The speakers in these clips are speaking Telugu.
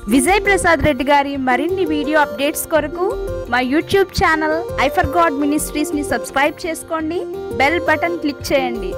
విజయ్ ప్రసాద్ రెడ్డి గారి మరిన్ని వీడియో అప్డేట్స్ కొరకు మా YouTube channel I for God ministries ని సబ్స్క్రైబ్ చేసుకోండి బెల్ బటన్ క్లిక్ చేయండి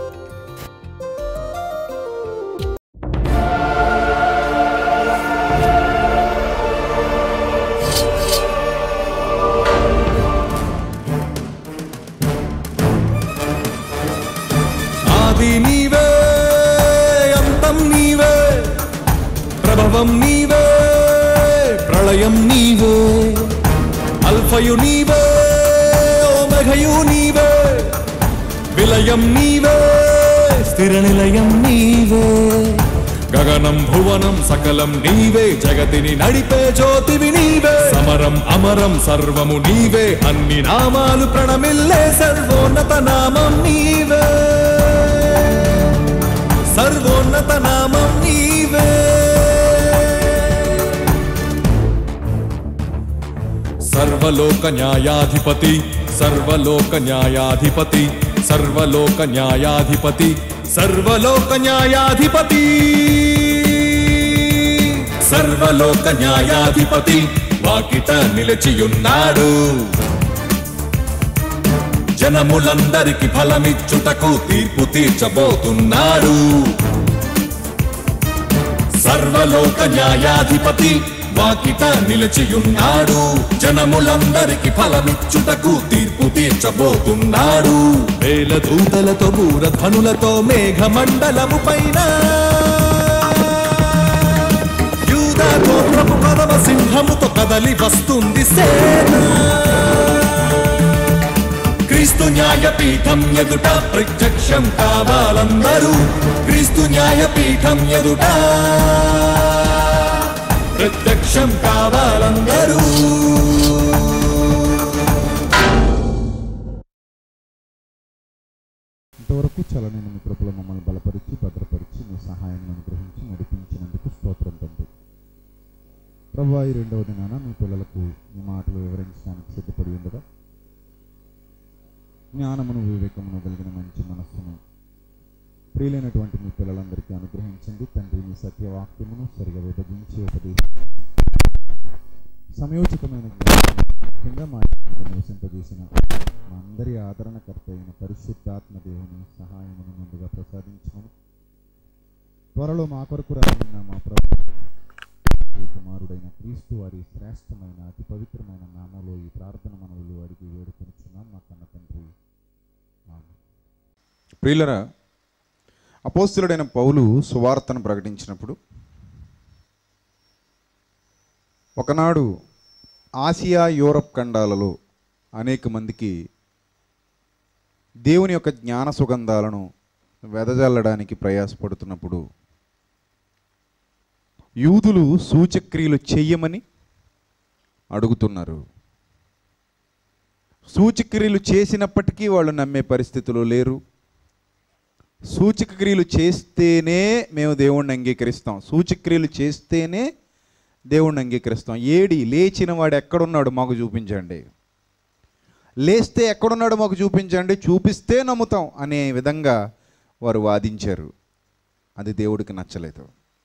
ఆది నీవే అంతం నీవే ప్రభవం నీవే ప్రళయం నీవే అల్ఫయు నీవే ఓమఘయు నీవే విలయం నీవే స్థిర నిలయం నీవే గగనం భువనం సకలం నీవే జగతిని నడిపే జ్యోతివి నీవే సమరం అమరం సర్వము నీవే అన్ని నామాలు ప్రణమిల్లే సర్వోన్నత నామం నీవే సర్వోన్నత నామం నీవే సర్వలోక న్యాయాధిపతి సర్వలోక న్యాయాధిపతి సర్వలోక న్యాయాధిపతి సర్వలోక న్యాయాధిపతి సర్వలోక న్యాయాధిపతి వాకిట నిలిచియున్నాడు జనములందరికి ఫలమిచ్చుటకు తీర్పు తీర్చబోతున్నాడు సర్వలోక న్యాయాధిపతి వాకిట నిలిచియున్నాడు జనములందరికి ఫలమిచ్చుటకు తీర్పు తీర్చబోతున్నాడు వేల దూతలతో బూరధ్వనులతో మేఘమండలము పైన యూదా గోత్రపు పదవ సింహముతో కదలి వస్తుంది సేన క్రీస్తు న్యాయపీఠం ఎదుట ప్రత్యక్షం కావాలందరూ క్రీస్తు న్యాయపీఠం ఎదుట ప్రత్యక్షం కావాలందరూ ఇంతవరకు చలనైన మీ కృపలో మమ్మల్ని బలపరిచి భద్రపరిచి మీ సహాయం అనుగ్రహించి నడిపించినందుకు స్తోత్రం తండ్రి ప్రభా ఈ రెండవ దినాన మీ పిల్లలకు మీ మాటలు వివరించడానికి సిద్ధపడి ఉండగా జ్ఞానమును వివేకమును కలిగిన మంచి మనస్సును ప్రియులైనటువంటి మీ పిల్లలందరికీ అనుగ్రహించండి తండ్రి మీ సత్యవాక్యమును సరిగా విభజించి ఉపదేశం సమయోచితమైన జ్ఞానాన్ని ముఖ్యంగా మా జీవితంలో నివసింపజేసిన మా అందరి ఆదరణకర్త అయిన పరిశుద్ధాత్మ దేవుని సహాయమును ముందుగా ప్రసాదించమని త్వరలో మా కొరకు రానున్న మా ప్రభు ఈ కుమారుడైన క్రీస్తు వారి శ్రేష్టమైన అతి పవిత్రమైన నామలో ఈ ప్రార్థన మనవులు అడిగి వేడుకొనిచున్నాం మా కన్న తండ్రి ఆమేన్. ప్రియులరా అపోస్తులుడైన పౌలు సువార్తను ప్రకటించినప్పుడు ఒకనాడు ఆసియా యూరప్ ఖండాలలో అనేక మందికి దేవుని యొక్క జ్ఞాన సుగంధాలను వెదజల్లడానికి ప్రయాసపడుతున్నప్పుడు యూదులు సూచక్రియలు చెయ్యమని అడుగుతున్నారు సూచక్రియలు చేసినప్పటికీ వాళ్ళు నమ్మే పరిస్థితిలో లేరు సూచక్రియలు చేస్తేనే మేము దేవుణ్ణి అంగీకరిస్తాం సూచక్రియలు చేస్తేనే దేవుణ్ణి అంగీకరిస్తాం ఏడి లేచిన వాడు ఎక్కడున్నాడు మాకు చూపించండి లేస్తే ఎక్కడున్నాడు మాకు చూపించండి చూపిస్తే నమ్ముతాం అనే విధంగా వారు వాదించారు అది దేవుడికి నచ్చలేదు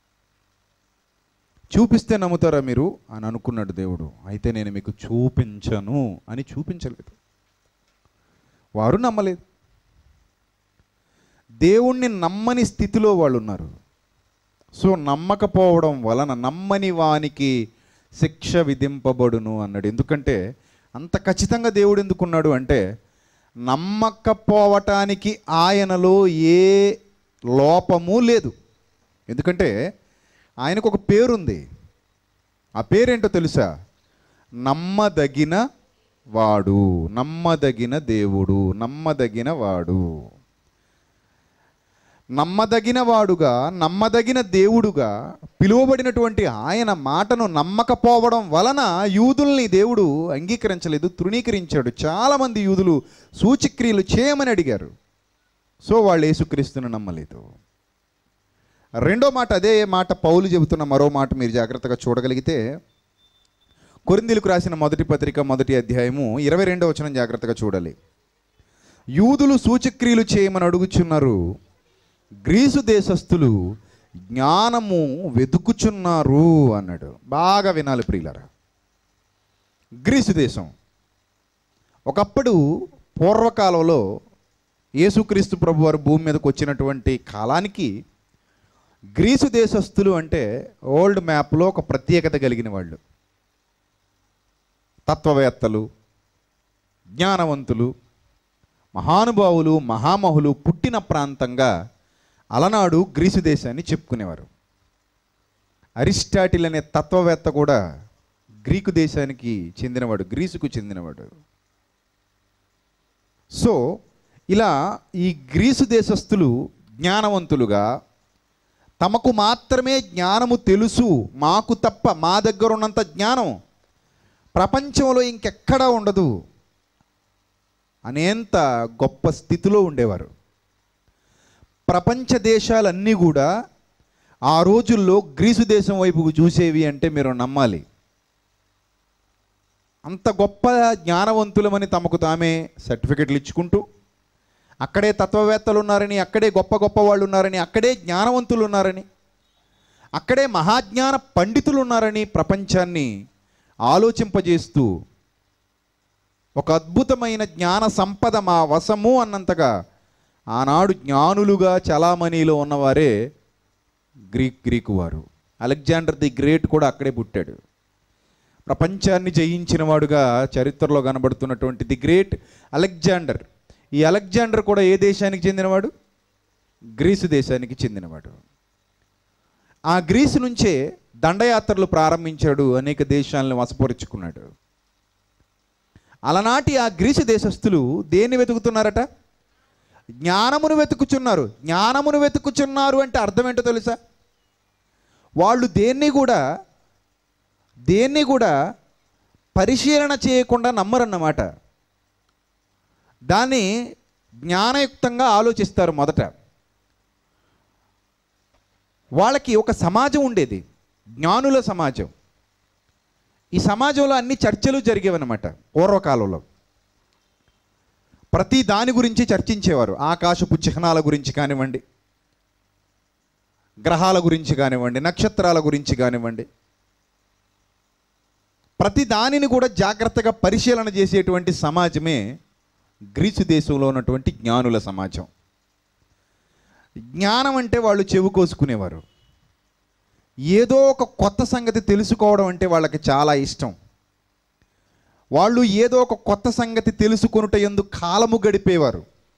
చూపిస్తే నమ్ముతారా మీరు అని అనుకున్నాడు దేవుడు అయితే నేను మీకు చూపించను అని చూపించలేదు వారు నమ్మలేదు దేవుణ్ణి నమ్మని స్థితిలో వాళ్ళు ఉన్నారు సో నమ్మకపోవడం వలన నమ్మని వానికి శిక్ష విధింపబడును అన్నాడు ఎందుకంటే అంత ఖచ్చితంగా దేవుడు ఎందుకున్నాడు అంటే నమ్మకపోవటానికి ఆయనలో ఏ లోపము లేదు ఎందుకంటే ఆయనకు ఒక పేరుంది ఆ పేరేంటో తెలుసా నమ్మదగిన వాడు నమ్మదగిన దేవుడు నమ్మదగిన వాడు నమ్మదగిన వాడుగా నమ్మదగిన దేవుడుగా పిలువబడినటువంటి ఆయన మాటను నమ్మకపోవడం వలన యూదుల్ని దేవుడు అంగీకరించలేదు తృణీకరించాడు చాలామంది యూదులు సూచక్రియలు చేయమని అడిగారు సో వాళ్ళు యేసుక్రీస్తుని నమ్మలేదు రెండో మాట అదే మాట పౌలు చెబుతున్న మరో మాట మీరు జాగ్రత్తగా చూడగలిగితే కొరిందీలకు రాసిన మొదటి పత్రిక మొదటి అధ్యాయము ఇరవై రెండో వచనం జాగ్రత్తగా చూడాలి యూదులు సూచక్రియలు చేయమని అడుగుచున్నారు గ్రీసు దేశస్థులు జ్ఞానము వెతుకుచున్నారు అన్నాడు బాగా వినాలి ప్రియులరా గ్రీసు దేశం ఒకప్పుడు పూర్వకాలంలో యేసుక్రీస్తు ప్రభు వారు భూమి మీదకి వచ్చినటువంటి కాలానికి గ్రీసు దేశస్థులు అంటే ఓల్డ్ మ్యాప్లో ఒక ప్రత్యేకత కలిగిన వాళ్ళు తత్వవేత్తలు జ్ఞానవంతులు మహానుభావులు మహామహులు పుట్టిన ప్రాంతంగా అలనాడు గ్రీసు దేశాన్ని చెప్పుకునేవారు అరిస్టాటిల్ అనే తత్వవేత్త కూడా గ్రీకు దేశానికి చెందినవాడు గ్రీసుకు చెందినవాడు సో ఇలా ఈ గ్రీసు దేశస్థులు జ్ఞానవంతులుగా తమకు మాత్రమే జ్ఞానము తెలుసు మాకు తప్ప మా దగ్గర ఉన్నంత జ్ఞానం ప్రపంచంలో ఇంకెక్కడా ఉండదు అనేంత గొప్ప స్థితిలో ఉండేవారు ప్రపంచ దేశాలన్నీ కూడా ఆ రోజుల్లో గ్రీసు దేశం వైపుకు చూసేవి అంటే మీరు నమ్మాలి అంత గొప్ప జ్ఞానవంతులమని తమకు తామే సర్టిఫికెట్లు ఇచ్చుకుంటూ అక్కడే తత్వవేత్తలు ఉన్నారని అక్కడే గొప్ప గొప్ప వాళ్ళు ఉన్నారని అక్కడే జ్ఞానవంతులు ఉన్నారని అక్కడే మహాజ్ఞాన పండితులు ఉన్నారని ప్రపంచాన్ని ఆలోచింపజేస్తూ ఒక అద్భుతమైన జ్ఞాన సంపద మా వశము అన్నంతగా ఆనాడు జ్ఞానులుగా చలామణిలో ఉన్నవారే గ్రీక్ గ్రీకు వారు అలెగ్జాండర్ ది గ్రేట్ కూడా అక్కడే పుట్టాడు ప్రపంచాన్ని జయించిన వాడుగా చరిత్రలో కనబడుతున్నటువంటి ది గ్రేట్ అలెగ్జాండర్ ఈ అలెగ్జాండర్ కూడా ఏ దేశానికి చెందినవాడు గ్రీసు దేశానికి చెందినవాడు ఆ గ్రీసు నుంచే దండయాత్రలు ప్రారంభించాడు అనేక దేశాలను వసపరుచుకున్నాడు అలనాటి ఆ గ్రీసు దేశస్థులు దేన్ని వెతుకుతున్నారట జ్ఞానమును వెతుకుచున్నారు జ్ఞానమును వెతుకుచున్నారు అంటే అర్థం ఏంటో తెలుసా వాళ్ళు దేన్ని కూడా దేన్ని కూడా పరిశీలన చేయకుండా నమ్మరన్నమాట దాన్ని జ్ఞానయుక్తంగా ఆలోచిస్తారు మొదట వాళ్ళకి ఒక సమాజం ఉండేది జ్ఞానుల సమాజం ఈ సమాజంలో అన్ని చర్చలు జరిగేవన్నమాట పూర్వకాలంలో ప్రతి దాని గురించి చర్చించేవారు ఆకాశపు చిహ్నాల గురించి కానివ్వండి గ్రహాల గురించి కానివ్వండి నక్షత్రాల గురించి కానివ్వండి ప్రతి దానిని కూడా జాగ్రత్తగా పరిశీలన చేసేటువంటి సమాజమే గ్రీసు దేశంలో ఉన్నటువంటి జ్ఞానుల సమాజం జ్ఞానం అంటే వాళ్ళు చెవు కోసుకునేవారు ఏదో ఒక కొత్త సంగతి తెలుసుకోవడం అంటే వాళ్ళకి చాలా ఇష్టం వాళ్ళు ఏదో ఒక కొత్త సంగతి తెలుసుకొనుట ఎందుకు కాలము గడిపేవారు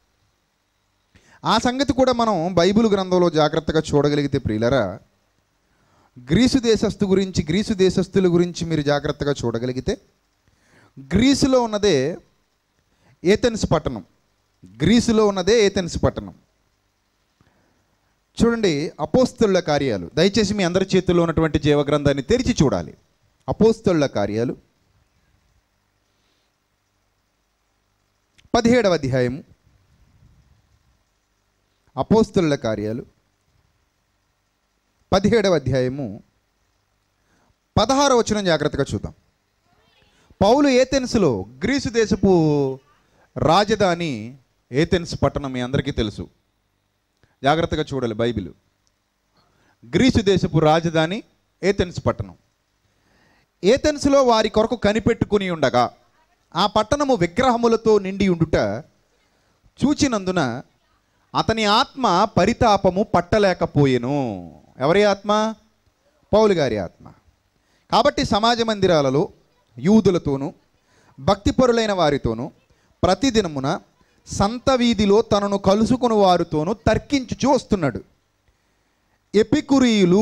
ఆ సంగతి కూడా మనం బైబిల్ గ్రంథంలో జాగ్రత్తగా చూడగలిగితే ప్రియులరా గ్రీసు దేశస్థు గురించి గ్రీసు దేశస్థుల గురించి మీరు జాగ్రత్తగా చూడగలిగితే గ్రీసులో ఉన్నదే ఏథెన్స్ పట్టణం గ్రీసులో ఉన్నదే ఏథెన్స్ పట్టణం చూడండి అపోస్తుళ్ళ కార్యాలు దయచేసి మీ అందరి చేతుల్లో ఉన్నటువంటి జీవగ్రంథాన్ని తెరిచి చూడాలి అపోస్తుళ్ళ కార్యాలు పదిహేడవ అధ్యాయము అపోస్తుళ్ళ కార్యాలు పదిహేడవ అధ్యాయము పదహారవ వచనం జాగ్రత్తగా చూద్దాం పౌలు ఏథెన్స్లో గ్రీసు దేశపు రాజధాని ఏథెన్స్ పట్టణం మీ అందరికీ తెలుసు జాగ్రత్తగా చూడాలి బైబిల్ గ్రీసు దేశపు రాజధాని ఏథెన్స్ పట్టణం ఏథెన్స్లో వారి కొరకు కనిపెట్టుకుని ఉండగా ఆ పట్టణము విగ్రహములతో నిండి ఉండుట చూచినందున అతని ఆత్మ పరితాపము పట్టలేకపోయెను ఎవరి ఆత్మ పౌలు గారి ఆత్మ కాబట్టి సమాజ మందిరాలలో యూదులతోనూ భక్తిపరులైన వారితోనూ ప్రతిదినమున సంత వీధిలో తనను కలుసుకుని వారితోనూ తర్కించుచూ వస్తున్నాడు ఎపికురీయులు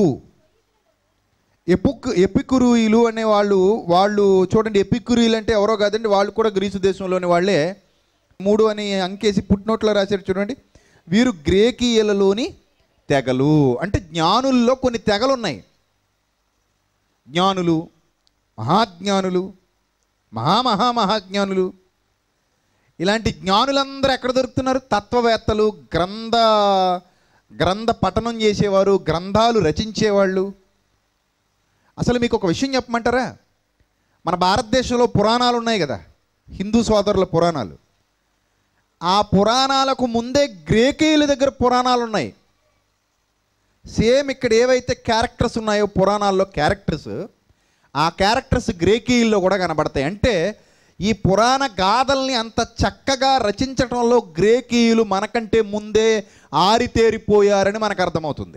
ఎపుక్ ఎపికురుయిలు అనే వాళ్ళు వాళ్ళు చూడండి ఎపికురీలు అంటే ఎవరో కాదండి వాళ్ళు కూడా గ్రీసు దేశంలోని వాళ్ళే మూడు అని అంకేసి పుట్టినోట్లో రాశారు చూడండి వీరు గ్రేకీయులలోని తెగలు అంటే జ్ఞానుల్లో కొన్ని తెగలు ఉన్నాయి జ్ఞానులు మహాజ్ఞానులు మహామహామహాజ్ఞానులు ఇలాంటి జ్ఞానులందరూ ఎక్కడ దొరుకుతున్నారు తత్వవేత్తలు గ్రంథ గ్రంథ పఠనం చేసేవారు గ్రంథాలు రచించేవాళ్ళు అసలు మీకు ఒక విషయం చెప్పమంటారా మన భారతదేశంలో పురాణాలు ఉన్నాయి కదా హిందూ సోదరుల పురాణాలు ఆ పురాణాలకు ముందే గ్రేకీయుల దగ్గర పురాణాలు ఉన్నాయి సేమ్ ఇక్కడ ఏవైతే క్యారెక్టర్స్ ఉన్నాయో పురాణాల్లో క్యారెక్టర్స్ ఆ క్యారెక్టర్స్ గ్రేకీల్లో కూడా కనబడతాయి అంటే ఈ పురాణ గాథల్ని అంత చక్కగా రచించటంలో గ్రేకీయులు మనకంటే ముందే ఆరితేరిపోయారని మనకు అర్థమవుతుంది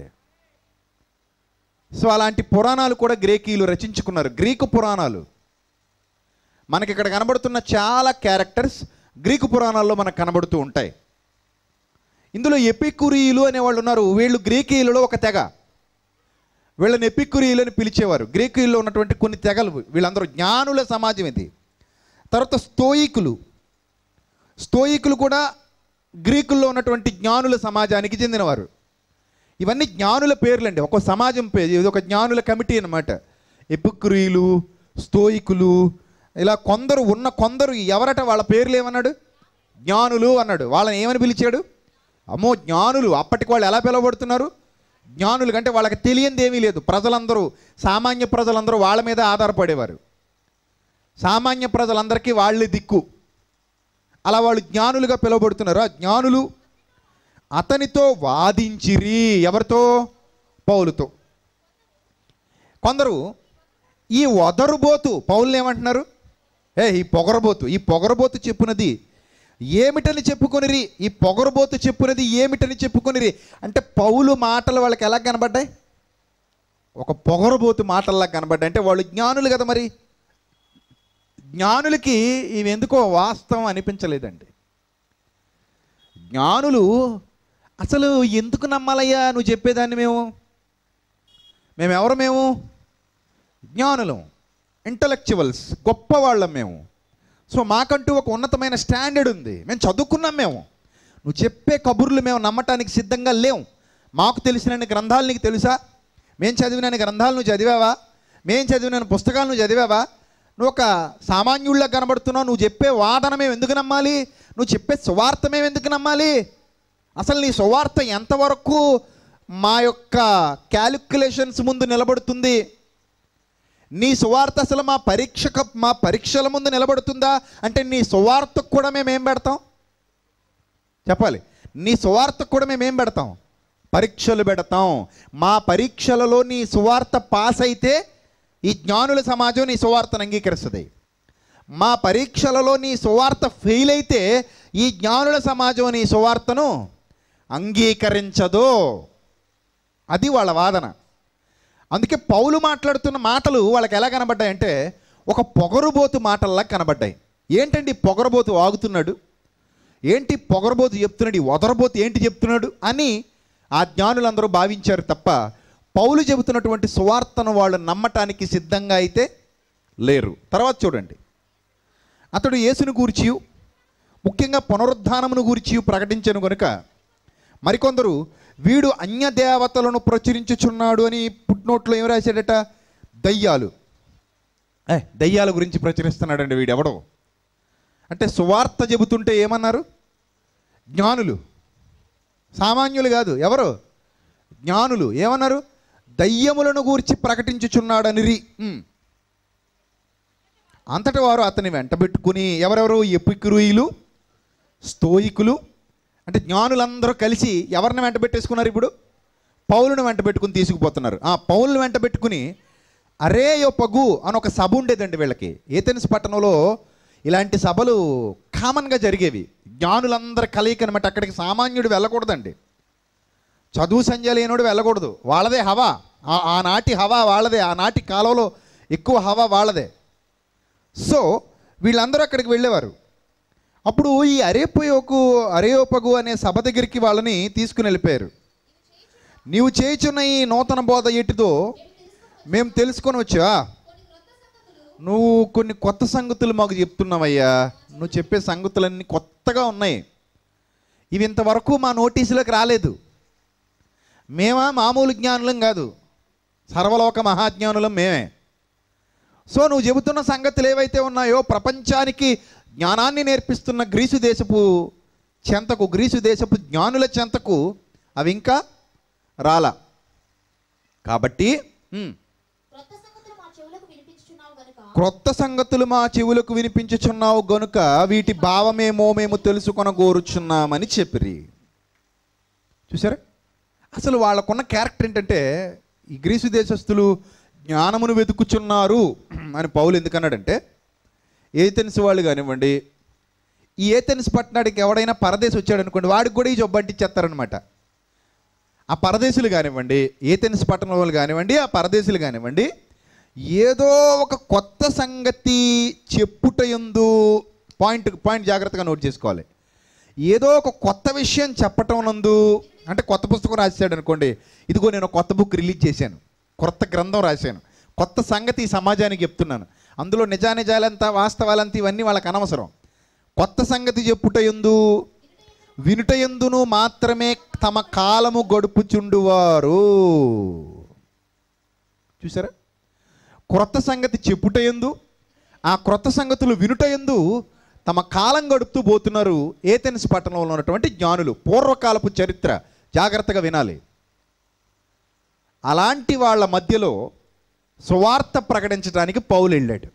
సో అలాంటి పురాణాలు కూడా గ్రేకీయులు రచించుకున్నారు గ్రీకు పురాణాలు మనకి ఇక్కడ కనబడుతున్న చాలా క్యారెక్టర్స్ గ్రీకు పురాణాల్లో మనకు కనబడుతూ ఉంటాయి ఇందులో ఎపికురీయులు అనేవాళ్ళు ఉన్నారు వీళ్ళు గ్రీకీయులలో ఒక తెగ వీళ్ళని ఎపికురీయులు అని పిలిచేవారు గ్రీకుల్లో ఉన్నటువంటి కొన్ని తెగలు వీళ్ళందరూ జ్ఞానుల సమాజం ఇది తర్వాత స్తోయికులు స్తోయికులు కూడా గ్రీకుల్లో ఉన్నటువంటి జ్ఞానుల సమాజానికి చెందినవారు ఇవన్నీ జ్ఞానుల పేర్లండి ఒక సమాజం పేరు ఇది ఒక జ్ఞానుల కమిటీ అన్నమాట ఎపిక్రీయులు స్తోయికులు ఇలా కొందరు ఉన్న కొందరు ఎవరట వాళ్ళ పేర్లు ఏమన్నాడు జ్ఞానులు అన్నాడు వాళ్ళని ఏమని పిలిచాడు అమ్మో జ్ఞానులు అప్పటికి వాళ్ళు ఎలా పిలువబడుతున్నారు జ్ఞానులు కంటే వాళ్ళకి తెలియంది ఏమీ లేదు ప్రజలందరూ సామాన్య ప్రజలందరూ వాళ్ళ మీద ఆధారపడేవారు సామాన్య ప్రజలందరికీ వాళ్ళే దిక్కు అలా వాళ్ళు జ్ఞానులుగా పిలువబడుతున్నారు ఆ జ్ఞానులు అతనితో వాదించిరి ఎవరితో పౌలుతో కొందరు ఈ వదరుబోతు పౌల్ని ఏమంటున్నారు ఏ ఈ పొగరబోతు ఈ పొగరబోతు చెప్పునది ఏమిటని చెప్పుకొనిరి ఈ పొగరబోతు చెప్పునది ఏమిటని చెప్పుకొనిరి అంటే పౌలు మాటలు వాళ్ళకి ఎలా కనబడ్డాయి ఒక పొగరబోతు మాటల్లా కనబడ్డాయి అంటే వాళ్ళు జ్ఞానులు కదా మరి జ్ఞానులకి ఇవి ఎందుకో వాస్తవం అనిపించలేదండి జ్ఞానులు అసలు ఎందుకు నమ్మాలయ్యా నువ్వు చెప్పేదాన్ని మేము మేము ఎవరు మేము జ్ఞానులం ఇంటలెక్చువల్స్ గొప్పవాళ్ళం మేము సో మాకంటూ ఒక ఉన్నతమైన స్టాండర్డ్ ఉంది మేము చదువుకున్నాం మేము నువ్వు చెప్పే కబుర్లు మేము నమ్మటానికి సిద్ధంగా లేవు మాకు తెలిసిన గ్రంథాలు నీకు తెలుసా మేము చదివిన గ్రంథాలు నువ్వు చదివావా మేము చదివిన పుస్తకాలు నువ్వు చదివావా నువ్వు ఒక సామాన్యుళ్ళ కనబడుతున్నావు నువ్వు చెప్పే వాదన మేము ఎందుకు నమ్మాలి నువ్వు చెప్పే సువార్త మేము ఎందుకు నమ్మాలి అసలు నీ సువార్త ఎంతవరకు మా యొక్క క్యాలిక్యులేషన్స్ ముందు నిలబడుతుంది నీ సువార్త అసలు మా పరీక్షక మా పరీక్షల ముందు నిలబడుతుందా అంటే నీ సువార్తకు కూడా మేము ఏం పెడతాం చెప్పాలి నీ సువార్తకు కూడా మేము ఏం పెడతాం పరీక్షలు పెడతాం మా పరీక్షలలో నీ సువార్త పాస్ అయితే ఈ జ్ఞానుల సమాజం నీ సువార్తను అంగీకరిస్తుంది మా పరీక్షలలో నీ సువార్త ఫెయిల్ అయితే ఈ జ్ఞానుల సమాజం నీ సువార్తను అంగీకరించదు అది వాళ్ళ వాదన అందుకే పౌలు మాట్లాడుతున్న మాటలు వాళ్ళకి ఎలా కనబడ్డాయంటే ఒక పొగరుబోతు మాటల్లా కనబడ్డాయి ఏంటండి ఈ పొగరబోతు వాగుతున్నాడు ఏంటి పొగరబోతు చెప్తున్నాడు ఈ వదరబోతు ఏంటి చెప్తున్నాడు అని ఆ జ్ఞానులందరూ భావించారు తప్ప పౌలు చెబుతున్నటువంటి సువార్తను వాళ్ళు నమ్మటానికి సిద్ధంగా అయితే లేరు తర్వాత చూడండి అతడు యేసును గూర్చి ముఖ్యంగా పునరుద్ధానమును గూర్చి ప్రకటించను కనుక మరికొందరు వీడు అన్య దేవతలను ప్రచురించుచున్నాడు అని పుట్నోట్లో ఏం రాశాడట దయ్యాలు ఏ దయ్యాల గురించి ప్రచురిస్తున్నాడండి వీడు ఎవడో అంటే సువార్త చెబుతుంటే ఏమన్నారు జ్ఞానులు సామాన్యులు కాదు ఎవరు జ్ఞానులు ఏమన్నారు దయ్యములను గూర్చి ప్రకటించుచున్నాడనిరి ఉమ్. అంతటి వారు అతని వెంటబెట్టుకుని ఎవరెవరు ఎపిక్రూయిలు స్తోయికులు అంటే జ్ఞానులందరూ కలిసి ఎవరిని వెంట పెట్టేసుకున్నారు ఇప్పుడు పౌలను వెంట పెట్టుకుని తీసుకుపోతున్నారు ఆ పౌలను వెంట పెట్టుకుని అరే పగు అని ఒక సభ ఉండేదండి వీళ్ళకి ఏథెన్స్ పట్టణంలో ఇలాంటి సభలు కామన్గా జరిగేవి జ్ఞానులందరూ కలయిక అనమాట అక్కడికి సామాన్యుడు వెళ్ళకూడదండి చదువు సంధ్య లేనోడు వెళ్ళకూడదు వాళ్ళదే హవా ఆ- ఆనాటి హవా వాళ్ళదే ఆనాటి కాలంలో ఎక్కువ హవా వాళ్ళదే సో వీళ్ళందరూ అక్కడికి వెళ్ళేవారు అప్పుడు ఈ అరేపోయోకు అరేయోపగు అనే సభ దగ్గరికి వాళ్ళని తీసుకుని వెళ్ళిపోయారు నీవు చేయుచున్న ఈ నూతన బోధ ఎటిదో మేము తెలుసుకొని వచ్చా నువ్వు కొన్ని కొత్త సంగతులు మాకు చెప్తున్నావయ్యా నువ్వు చెప్పే సంగతులన్నీ కొత్తగా ఉన్నాయి ఇవి ఇంతవరకు మా నోటీసులోకి రాలేదు మేమా మామూలు జ్ఞానులం కాదు సర్వలోక మహాజ్ఞానులం మేమే సో నువ్వు చెబుతున్న సంగతులు ఏవైతే ఉన్నాయో ప్రపంచానికి జ్ఞానాన్ని నేర్పిస్తున్న గ్రీసు దేశపు చెంతకు గ్రీసు దేశపు జ్ఞానుల చెంతకు అవి ఇంకా రాలా కాబట్టి ఉమ్, క్రొత్త సంగతులు మా చెవులకు వినిపించుచున్నావు గనుక క్రొత్త సంగతులు మా చెవులకు వినిపించుచున్నావు గనుక వీటి భావమేమో మేము తెలుసుకొన కోరుచున్నామని చెప్పిరి చూసారా అసలు వాళ్ళకున్న క్యారెక్టర్ ఏంటంటే ఈ గ్రీసు దేశస్తులు జ్ఞానమును వెతుకుచున్నారు అని పౌలు ఎందుకన్నాడంటే ఏథెన్స్ వాళ్ళు కానివ్వండి ఈ ఏథెన్స్ పట్టణానికి ఎవడైనా పరదేశి వచ్చాడు అనుకోండి వాడికి కూడా ఈ జబ్బు అంటించేస్తారనమాట ఆ పరదేశులు కానివ్వండి ఏథెన్స్ పట్టణం వాళ్ళు కానివ్వండి ఆ పరదేశులు కానివ్వండి ఏదో ఒక కొత్త సంగతి చెప్పుటయందు పాయింట్ పాయింట్ జాగ్రత్తగా నోట్ చేసుకోవాలి ఏదో ఒక కొత్త విషయం చెప్పటం నందు అంటే కొత్త పుస్తకం రాశాడు అనుకోండి ఇదిగో నేను ఒక కొత్త బుక్ రిలీజ్ చేశాను కొత్త గ్రంథం రాశాను కొత్త సంగతి ఈ సమాజానికి చెప్తున్నాను అందులో నిజానిజాలంతా వాస్తవాలంతా ఇవన్నీ వాళ్ళకి అనవసరం కొత్త సంగతి చెప్పుట ఎందు వినుట ఎందును మాత్రమే తమ కాలము గడుపుచుండువారు చూసారా క్రొత్త సంగతి చెప్పుట ఎందు ఆ క్రొత్త సంగతులు వినుట ఎందు తమ కాలం గడుపుతూ పోతున్నారు ఏథెన్స్ పట్టణంలో ఉన్నటువంటి జ్ఞానులు పూర్వకాలపు చరిత్ర జాగ్రత్తగా వినాలి అలాంటి వాళ్ళ మధ్యలో సువార్త ప్రకటించడానికి పౌలు వెళ్ళాడు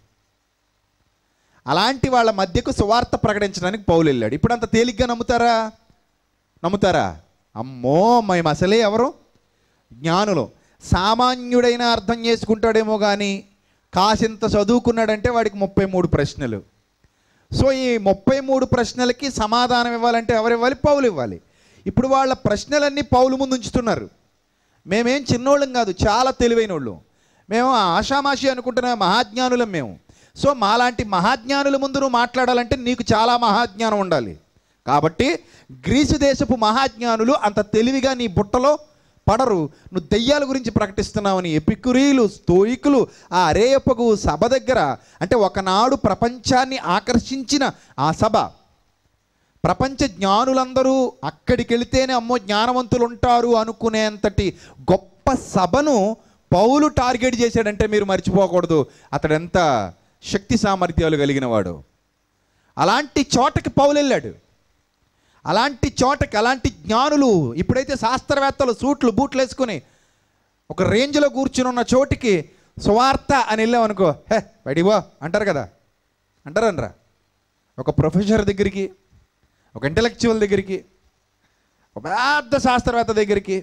అలాంటి వాళ్ళ మధ్యకు సువార్త ప్రకటించడానికి పౌలు వెళ్ళాడు ఇప్పుడు అంత తేలిగ్గా నమ్ముతారా నమ్ముతారా అమ్మో మేము అసలే ఎవరు జ్ఞానులు సామాన్యుడైన అర్థం చేసుకుంటాడేమో కానీ కాసింత చదువుకున్నాడంటే వాడికి ముప్పై మూడు ప్రశ్నలు సో ఈ ముప్పై మూడు ప్రశ్నలకి సమాధానం ఇవ్వాలంటే ఎవరు ఇవ్వాలి పౌలు ఇవ్వాలి ఇప్పుడు వాళ్ళ ప్రశ్నలన్నీ పౌలు ముందు ఉంచుతున్నారు మేమేం చిన్నోళ్ళం కాదు చాలా తెలివైన వాళ్ళు మేము ఆషామాషి అనుకుంటున్న మహాజ్ఞానులం మేము సో మాలాంటి మహాజ్ఞానుల ముందు నువ్వు మాట్లాడాలంటే నీకు చాలా మహాజ్ఞానం ఉండాలి కాబట్టి గ్రీసు దేశపు మహాజ్ఞానులు అంత తెలివిగా నీ బుట్టలో పడరు నువ్వు దెయ్యాల గురించి ప్రకటిస్తున్నావని ఎపికురీలు స్తోయికులు ఆ అరేయప్పకు సభ దగ్గర అంటే ఒకనాడు ప్రపంచాన్ని ఆకర్షించిన ఆ సభ ప్రపంచ జ్ఞానులందరూ అక్కడికి వెళితేనే అమ్మో జ్ఞానవంతులు ఉంటారు అనుకునేంతటి గొప్ప సభను పౌలు టార్గెట్ చేశాడంటే మీరు మర్చిపోకూడదు అతడు ఎంత శక్తి సామర్థ్యాలు కలిగిన వాడు అలాంటి చోటకి పౌలు వెళ్ళాడు అలాంటి చోటకి అలాంటి జ్ఞానులు ఇప్పుడైతే శాస్త్రవేత్తలు సూట్లు బూట్లు వేసుకుని ఒక రేంజ్లో కూర్చుని ఉన్న చోటికి సువార్త అని వెళ్ళామనుకో హే బడివో అంటారు కదా అంటారనరా ఒక ప్రొఫెసర్ దగ్గరికి ఒక ఇంటలెక్చువల్ దగ్గరికి ఒక పెద్ద శాస్త్రవేత్త దగ్గరికి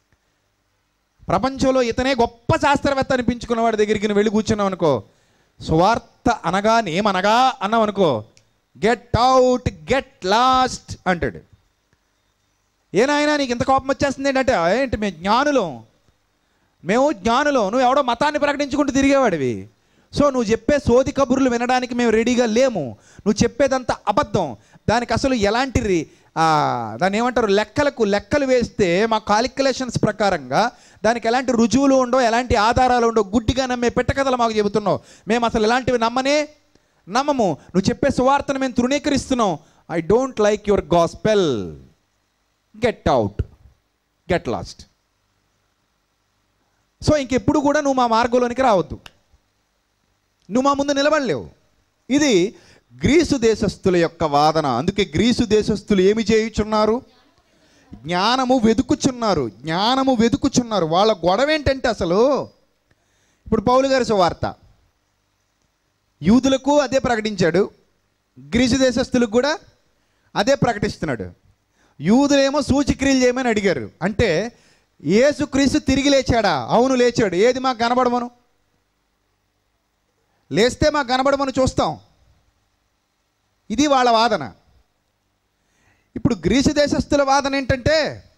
ప్రపంచంలో ఇతనే గొప్ప శాస్త్రవేత్త అనిపించుకున్న వాడి దగ్గరికి నువ్వు వెళ్ళి కూర్చున్నావు అనుకో సువార్త అనగా నేమనగా అన్నావు అనుకో గెట్ అవుట్ గెట్ లాస్ట్ అంటాడు ఏనాయనా నీకు ఇంత కోపం వచ్చేస్తుంది ఏంటంటే ఏంటి మేము జ్ఞానులం మేము జ్ఞానులం నువ్వు ఎవడో మతాన్ని ప్రకటించుకుంటూ తిరిగేవాడివి సో నువ్వు చెప్పే సోది కబుర్లు వినడానికి మేము రెడీగా లేము నువ్వు చెప్పేదంతా అబద్ధం దానికి అసలు ఎలాంటి రి- ఆ, దాన్ని ఏమంటారు లెక్కలకు లెక్కలు వేస్తే మా కాలిక్యులేషన్స్ ప్రకారంగా దానికి ఎలాంటి రుజువులు ఉండవు ఎలాంటి ఆధారాలు ఉండవు గుడ్డిగా నమ్మే పెట్టకథలు మాకు చెబుతున్నావు మేము అసలు ఎలాంటివి నమ్మనే నమ్మము నువ్వు చెప్పే సువార్తను మేము తృణీకరిస్తున్నాం I don't like your gospel get out get lost so ఇంకెప్పుడు కూడా నువ్వు మా మార్గంలోనికి రావద్దు నువ్వు మా ముందు నిలబడలేవు ఇది గ్రీసు దేశస్థుల యొక్క వాదన అందుకే గ్రీసు దేశస్థులు ఏమి చేయుచున్నారు జ్ఞానము వెతుకుచున్నారు జ్ఞానము వెతుకుచున్నారు వాళ్ళ గొడవ ఏంటంటే అసలు ఇప్పుడు పౌలు గారి సువార్త యూదులకు అదే ప్రకటించాడు గ్రీసు దేశస్థులకు కూడా అదే ప్రకటిస్తున్నాడు యూదులేమో సూచిక్రియలు చేయమని అడిగారు అంటే యేసుక్రీస్తు తిరిగి లేచాడా అవును లేచాడు ఏది మాకు కనబడమను లేస్తే మాకు కనబడమని చూస్తాం ఇది వాళ్ళ వాదన ఇప్పుడు గ్రీసు దేశస్థుల వాదన ఏంటంటే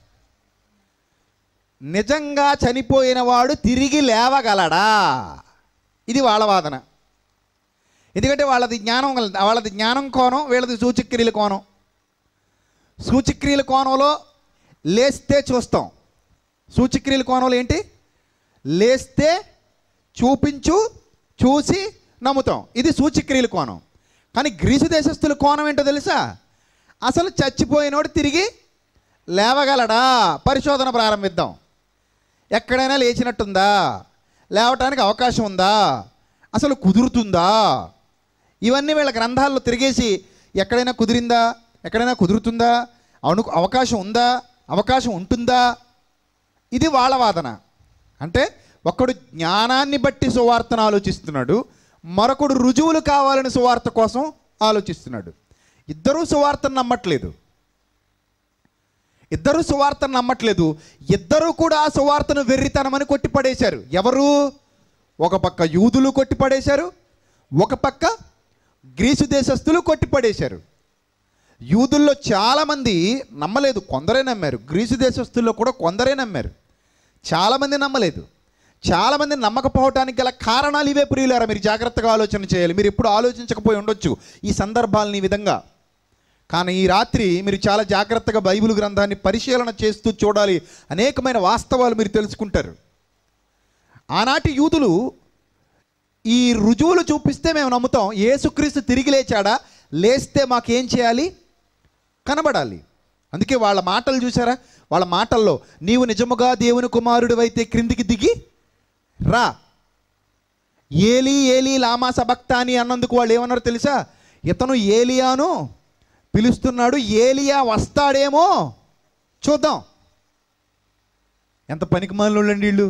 నిజంగా చనిపోయిన వాడు తిరిగి లేవగలడా ఇది వాళ్ళ వాదన ఎందుకంటే వాళ్ళది జ్ఞానం గల- వాళ్ళది జ్ఞానం కోణం వీళ్ళది సూచక్రియల కోణం సూచక్రియల కోణంలో లేస్తే చూస్తాం సూచక్రియల కోణంలో ఏంటి లేస్తే చూపించు చూసి నమ్ముతాం ఇది సూచక్రియల కోణం కానీ గ్రీసు దేశస్తుల కోణం ఏంటో తెలుసా అసలు చచ్చిపోయినోడు తిరిగి లేవగలడా పరిశోధన ప్రారంభిద్దాం ఎక్కడైనా లేచినట్టుందా లేవటానికి అవకాశం ఉందా అసలు కుదురుతుందా ఇవన్నీ వీళ్ళ గ్రంథాల్లో తిరిగేసి ఎక్కడైనా కుదిరిందా ఎక్కడైనా కుదురుతుందా అను అవకాశం ఉందా అవకాశం ఉంటుందా ఇది వాళ్ళ వాదన అంటే ఒకడు జ్ఞానాన్ని బట్టి సువార్తను ఆలోచిస్తున్నాడు మరొకడు రుజువులు కావాలని సువార్త కోసం ఆలోచిస్తున్నాడు ఇద్దరూ సువార్తను నమ్మట్లేదు ఇద్దరు సువార్తను నమ్మట్లేదు ఇద్దరు కూడా ఆ సువార్తను వెర్రితనమని కొట్టిపడేశారు ఎవరు ఒక పక్క యూదులు కొట్టిపడేశారు ఒక పక్క గ్రీసు దేశస్థులు కొట్టిపడేశారు యూదుల్లో చాలామంది నమ్మలేదు కొందరే నమ్మారు గ్రీసు దేశస్థుల్లో కూడా కొందరే నమ్మారు చాలామంది నమ్మలేదు చాలామంది నమ్మకపోవటానికి గల కారణాలు ఇవే ప్రియులారా మీరు జాగ్రత్తగా ఆలోచన చేయాలి మీరు ఎప్పుడు ఆలోచించకపోయి ఉండొచ్చు ఈ సందర్భాలని ఈ విధంగా కానీ ఈ రాత్రి మీరు చాలా జాగ్రత్తగా బైబిల్ గ్రంథాన్ని పరిశీలన చేస్తూ చూడాలి అనేకమైన వాస్తవాలు మీరు తెలుసుకుంటారు ఆనాటి యూదులు ఈ రుజువులు చూపిస్తే మేము నమ్ముతాం యేసుక్రీస్తు తిరిగి లేచాడా లేస్తే మాకేం చేయాలి కనబడాలి అందుకే వాళ్ళ మాటలు చూసారా వాళ్ళ మాటల్లో నీవు నిజముగా దేవుని కుమారుడు అయితే క్రిందికి దిగి రా ఏలి ఏలి లామా సబక్తాని అన్నందుకు వాళ్ళు ఏమన్నారు తెలుసా ఇతను ఏలియాను పిలుస్తున్నాడు ఏలియా వస్తాడేమో చూద్దాం ఎంత పనికిమాలండి వీళ్ళు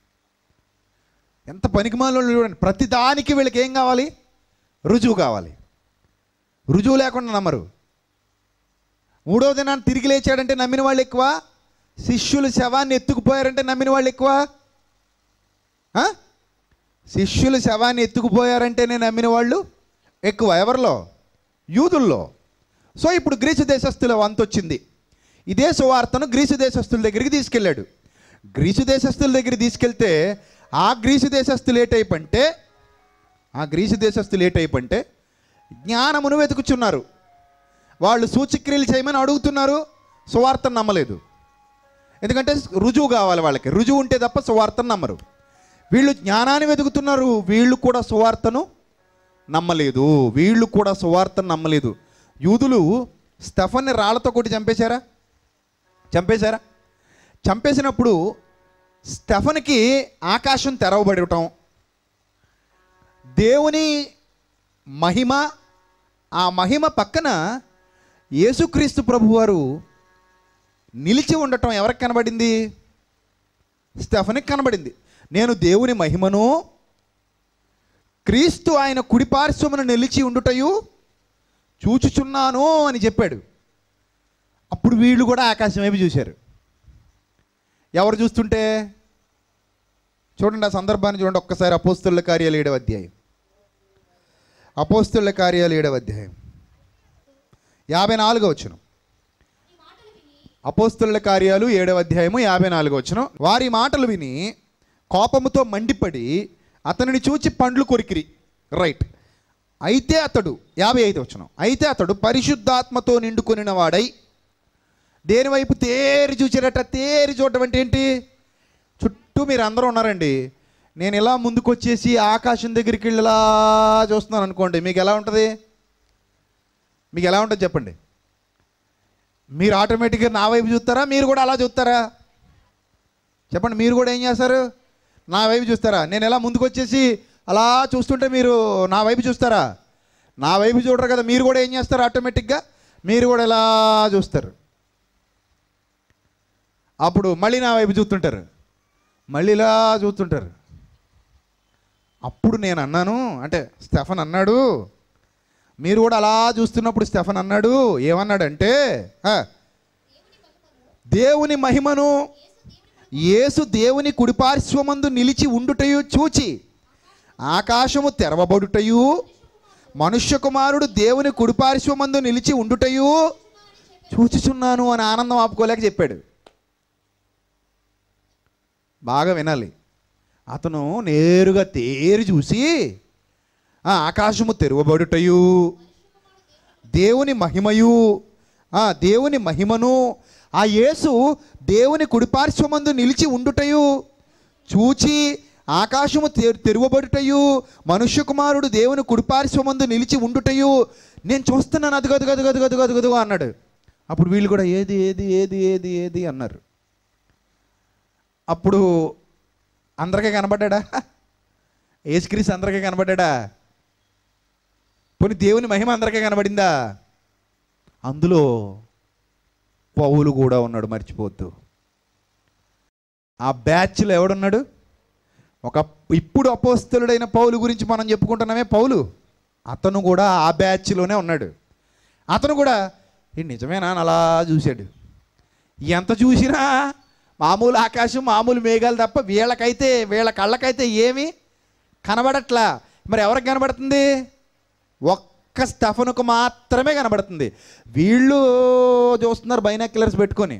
ఎంత పనికిమాలను చూడండి ప్రతి దానికి వీళ్ళకి ఏం కావాలి రుజువు కావాలి రుజువు లేకుండా నమ్మరు మూడో దినాన్ని తిరిగి లేచాడంటే నమ్మిన వాళ్ళు ఎక్కువ శిష్యులు శవాన్ని ఎత్తుకుపోయారంటే నమ్మిన వాళ్ళు ఎక్కువ ఆ? శిష్యులు శవాన్ని ఎత్తుకుపోయారంటేనే నమ్మిన వాళ్ళు ఎక్కువ ఎవరిలో యూదుల్లో సో ఇప్పుడు గ్రీసు దేశస్తుల వంతు వచ్చింది ఇదే సువార్తను గ్రీసు దేశస్తుల దగ్గరికి తీసుకెళ్ళాడు గ్రీసు దేశస్తుల దగ్గరికి తీసుకెళ్తే ఆ గ్రీసు దేశస్తులు ఏటైపంటే ఆ గ్రీసు దేశస్తులు ఏటైపంటే జ్ఞానమును వెతుకుచున్నారు వాళ్ళు సూచక్రియలు చేయమని అడుగుతున్నారు సువార్తను నమ్మలేదు ఎందుకంటే రుజువు కావాలి వాళ్ళకి రుజువు ఉంటే తప్ప సువార్తను నమ్మరు వీళ్ళు జ్ఞానాన్ని వెతుకుతున్నారు వీళ్ళు కూడా సువార్తను నమ్మలేదు వీళ్ళు కూడా సువార్తను నమ్మలేదు యూదులు స్టెఫన్ని రాళ్లతో కొట్టి చంపేశారా చంపేశారా చంపేసినప్పుడు స్టెఫన్కి ఆకాశం తెరవబడటం దేవుని మహిమ ఆ మహిమ పక్కన యేసుక్రీస్తు ప్రభువారు నిలిచి ఉండటం ఎవరికి కనబడింది స్టెఫనికి కనబడింది నేను దేవుని మహిమను క్రీస్తు ఆయన కుడిపార్శ్వమును నిలిచి ఉండుటయు చూచుచున్నాను అని చెప్పాడు అప్పుడు వీళ్ళు కూడా ఆకాశం వైపు చూశారు ఎవరు చూస్తుంటే చూడండి ఆ సందర్భాన్ని చూడండి ఒక్కసారి అపోస్తుల కార్యాలు ఏడవ అధ్యాయం అపోస్తుల కార్యాలు ఏడవ అధ్యాయం యాభై నాలుగో వచ్చును అపోస్తుల కార్యాలు ఏడవ అధ్యాయము యాభై నాలుగో వచ్చును వారి మాటలు విని కోపముతో మండిపడి అతనిని చూచి పండ్లు కొరికిరి రైట్ అయితే అతడు యాభై ఐదు వచ్చును అయితే అతడు పరిశుద్ధాత్మతో నిండుకొనిన వాడై దేని వైపు తేరి చూచారట తేరి చూడటం అంటే ఏంటి చుట్టూ మీరు అందరూ ఉన్నారండి నేను ఇలా ముందుకు వచ్చేసి ఆకాశం దగ్గరికి వెళ్ళి ఇలా చూస్తున్నాను అనుకోండి మీకు ఎలా ఉంటుంది మీకు ఎలా ఉంటుంది చెప్పండి మీరు ఆటోమేటిక్గా నా వైపు చూస్తారా మీరు కూడా అలా చూస్తారా చెప్పండి మీరు కూడా ఏం చేస్తారు నా వైపు చూస్తారా నేను ఎలా ముందుకు వచ్చేసి అలా చూస్తుంటే మీరు నా వైపు చూస్తారా నా వైపు చూడరు కదా మీరు కూడా ఏం చేస్తారు ఆటోమేటిక్గా మీరు కూడా ఇలా చూస్తారు అప్పుడు మళ్ళీ నా వైపు చూస్తుంటారు మళ్ళీ ఇలా చూస్తుంటారు అప్పుడు నేను అన్నాను అంటే స్టెఫన్ అన్నాడు మీరు కూడా అలా చూస్తున్నప్పుడు స్టెఫన్ అన్నాడు ఏమన్నాడంటే ఆ, దేవుని మహిమను యేసు దేవుని కుడిపార్శ్వమందు నిలిచి ఉండుటయు చూచి ఆకాశము తెరవబడుటయు మనుష్య కుమారుడు దేవుని కుడిపార్శ్వమందు నిలిచి ఉండుటయు చూచుచున్నాను అని ఆనందం ఆపుకోలేక చెప్పాడు బాగా వినాలి అతను నేరుగా తేరి చూసి ఆ ఆకాశము తెరవబడుటయు దేవుని మహిమయు ఆ దేవుని మహిమను ఆ యేసు దేవుని కుడిపార్శ్వమందు నిలిచి ఉండుటయు చూచి ఆకాశము తె- తెరువబడుటయు మనుష్య కుమారుడు దేవుని కుడిపార్శ్వమందు నిలిచి ఉండుటయు నేను చూస్తున్నాను అది గదు గదు గదు గదు గదు గదు అన్నాడు అప్పుడు వీళ్ళు కూడా ఏది ఏది ఏది ఏది ఏది అన్నారు అప్పుడు అందరికీ కనబడ్డా ఏసుక్రీస్తు అందరికీ కనబడ్డా పోనీ దేవుని మహిమ అందరికీ కనబడిందా అందులో పౌలు కూడా ఉన్నాడు మర్చిపోవద్దు ఆ బ్యాచ్లో ఎవడున్నాడు ఒక ఇప్పుడు అపోస్తలుడైన పౌలు గురించి మనం చెప్పుకుంటున్నామే పౌలు అతను కూడా ఆ బ్యాచ్లోనే ఉన్నాడు అతను కూడా ఇది నిజమేనా అని అలా చూశాడు ఎంత చూసినా మామూలు ఆకాశం మామూలు మేఘాలు తప్ప వీళ్ళకైతే వీళ్ళ కళ్ళకైతే ఏమి కనబడట్లా మరి ఎవరికి కనబడుతుంది ఒక్క స్టఫనుకు మాత్రమే కనబడుతుంది వీళ్ళు చూస్తున్నారు బైనాక్యులర్స్ పెట్టుకొని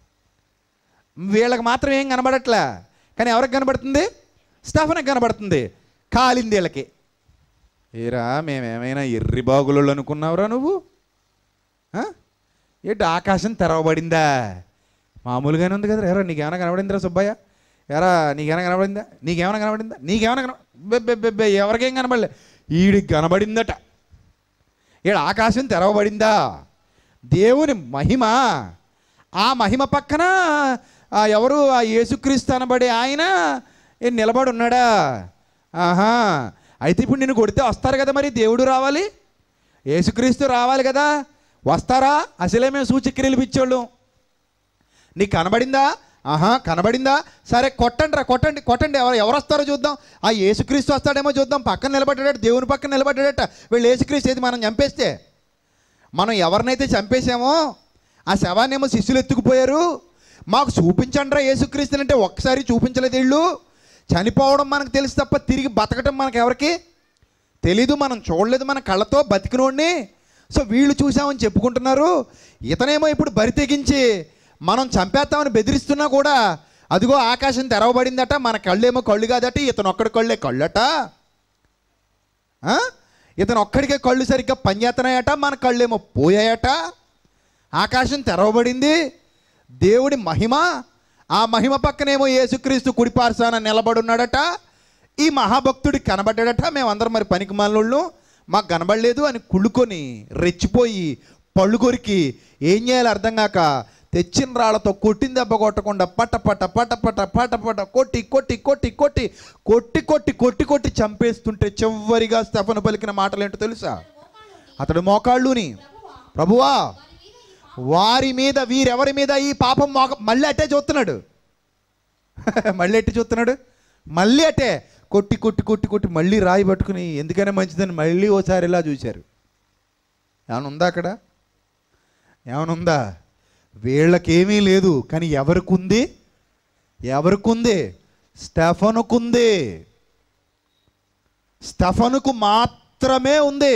వీళ్ళకి మాత్రం ఏం కనబడట్లా కానీ ఎవరికి కనబడుతుంది స్టఫన్కి కనబడుతుంది కాలింది వీళ్ళకి ఏరా మేమేమైనా ఎర్రి బాగులు అనుకున్నావురా నువ్వు ఆ? ఏంటి ఆకాశం తెరవబడిందా మామూలుగానే ఉంది కదా ఎరా నీకేమైనా కనబడిందిరా సుబ్బయ్య ఎరా నీకేమైనా కనబడిందా నీకేమైనా కనబడిందా నీకేమైనా కన బె- బె- బె- బె, ఎవరికేం కనబడలే ఈడికి కనబడిందట ఈడ ఆకాశం తెరవబడిందా దేవుని మహిమ ఆ మహిమ పక్కన ఆ ఎవరు ఆ యేసుక్రీస్తు అనబడే ఆయన ఏ నిలబడి ఉన్నాడా ఆహా అయితే ఇప్పుడు నిన్ను కొడితే వస్తారు కదా మరి దేవుడు రావాలి యేసుక్రీస్తు రావాలి కదా వస్తారా అసలే మేము సూచక్రియలు పిచ్చోళ్ళు నీకు కనబడిందా ఆహా కనబడిందా సరే కొట్టండి రా కొట్టండి కొట్టండి ఎవరు ఎవరు వస్తారో చూద్దాం ఆ యేసుక్రీస్తు వస్తాడేమో చూద్దాం పక్కన నిలబడ్డాడట దేవుని పక్కన నిలబడ్డాడట వీళ్ళు యేసుక్రీస్తు ఏది మనం చంపేస్తే మనం ఎవరినైతే చంపేసామో ఆ శవాన్నేమో శిష్యులు ఎత్తుకుపోయారు మాకు చూపించండి రా యేసుక్రీస్తుని అంటే ఒక్కసారి చూపించలేదు వీళ్ళు చనిపోవడం మనకు తెలుసు తప్ప తిరిగి బతకటం మనకు ఎవరికి తెలీదు మనం చూడలేదు మన కళ్ళతో బతికినోడిని సో వీళ్ళు చూసామని చెప్పుకుంటున్నారు ఇతనేమో ఇప్పుడు బరి తెగించి మనం చంపేస్తామని బెదిరిస్తున్నా కూడా అదిగో ఆకాశం తెరవబడిందట మన కళ్ళేమో కళ్ళు కాదట ఇతను ఒక్కడి కళ్ళే కళ్ళట ఆ? ఇతను ఒక్కడికే కళ్ళు సరిగ్గా పనిచేస్తున్నాయట మన కళ్ళేమో పోయాయట ఆకాశం తెరవబడింది దేవుడి మహిమ ఆ మహిమ పక్కనేమో యేసుక్రీస్తు కుడిపార్శాన నిలబడున్నాడట ఈ మహాభక్తుడికి కనబడ్డాడట మేమందరం మరి పనికి మాలోళ్ళు మాకు కనబడలేదు అని కుళ్ళుకొని రెచ్చిపోయి పళ్ళు కొరికి ఏం చేయాలో అర్థం కాక తెచ్చిన రాళ్లతో కొట్టిన దెబ్బ కొట్టకుండా పట పట పట పట పట పట కొట్టి కొట్టి కొట్టి కొట్టి కొట్టి కొట్టి కొట్టి కొట్టి చంపేస్తుంటే చివరిగా స్టెఫను పలికిన మాటలు ఏంటో తెలుసా అతడు మోకాళ్ళుని ప్రభువా వారి మీద వీరెవరి మీద ఈ పాపం మోక మళ్ళీ అట్టే చూస్తున్నాడు మళ్ళీ ఎట్టి చూస్తున్నాడు మళ్ళీ అట్టే కొట్టి కొట్టి కొట్టి కొట్టి మళ్ళీ రాయి పట్టుకుని ఎందుకైనా మంచిదని మళ్ళీ ఓసారి ఇలా చూశారు ఏమైనా ఉందా అక్కడ ఏమైనా ఉందా వీళ్ళకేమీ లేదు కానీ ఎవరికుంది ఎవరికుంది స్టెఫనుకుంది స్టెఫనుకు మాత్రమే ఉంది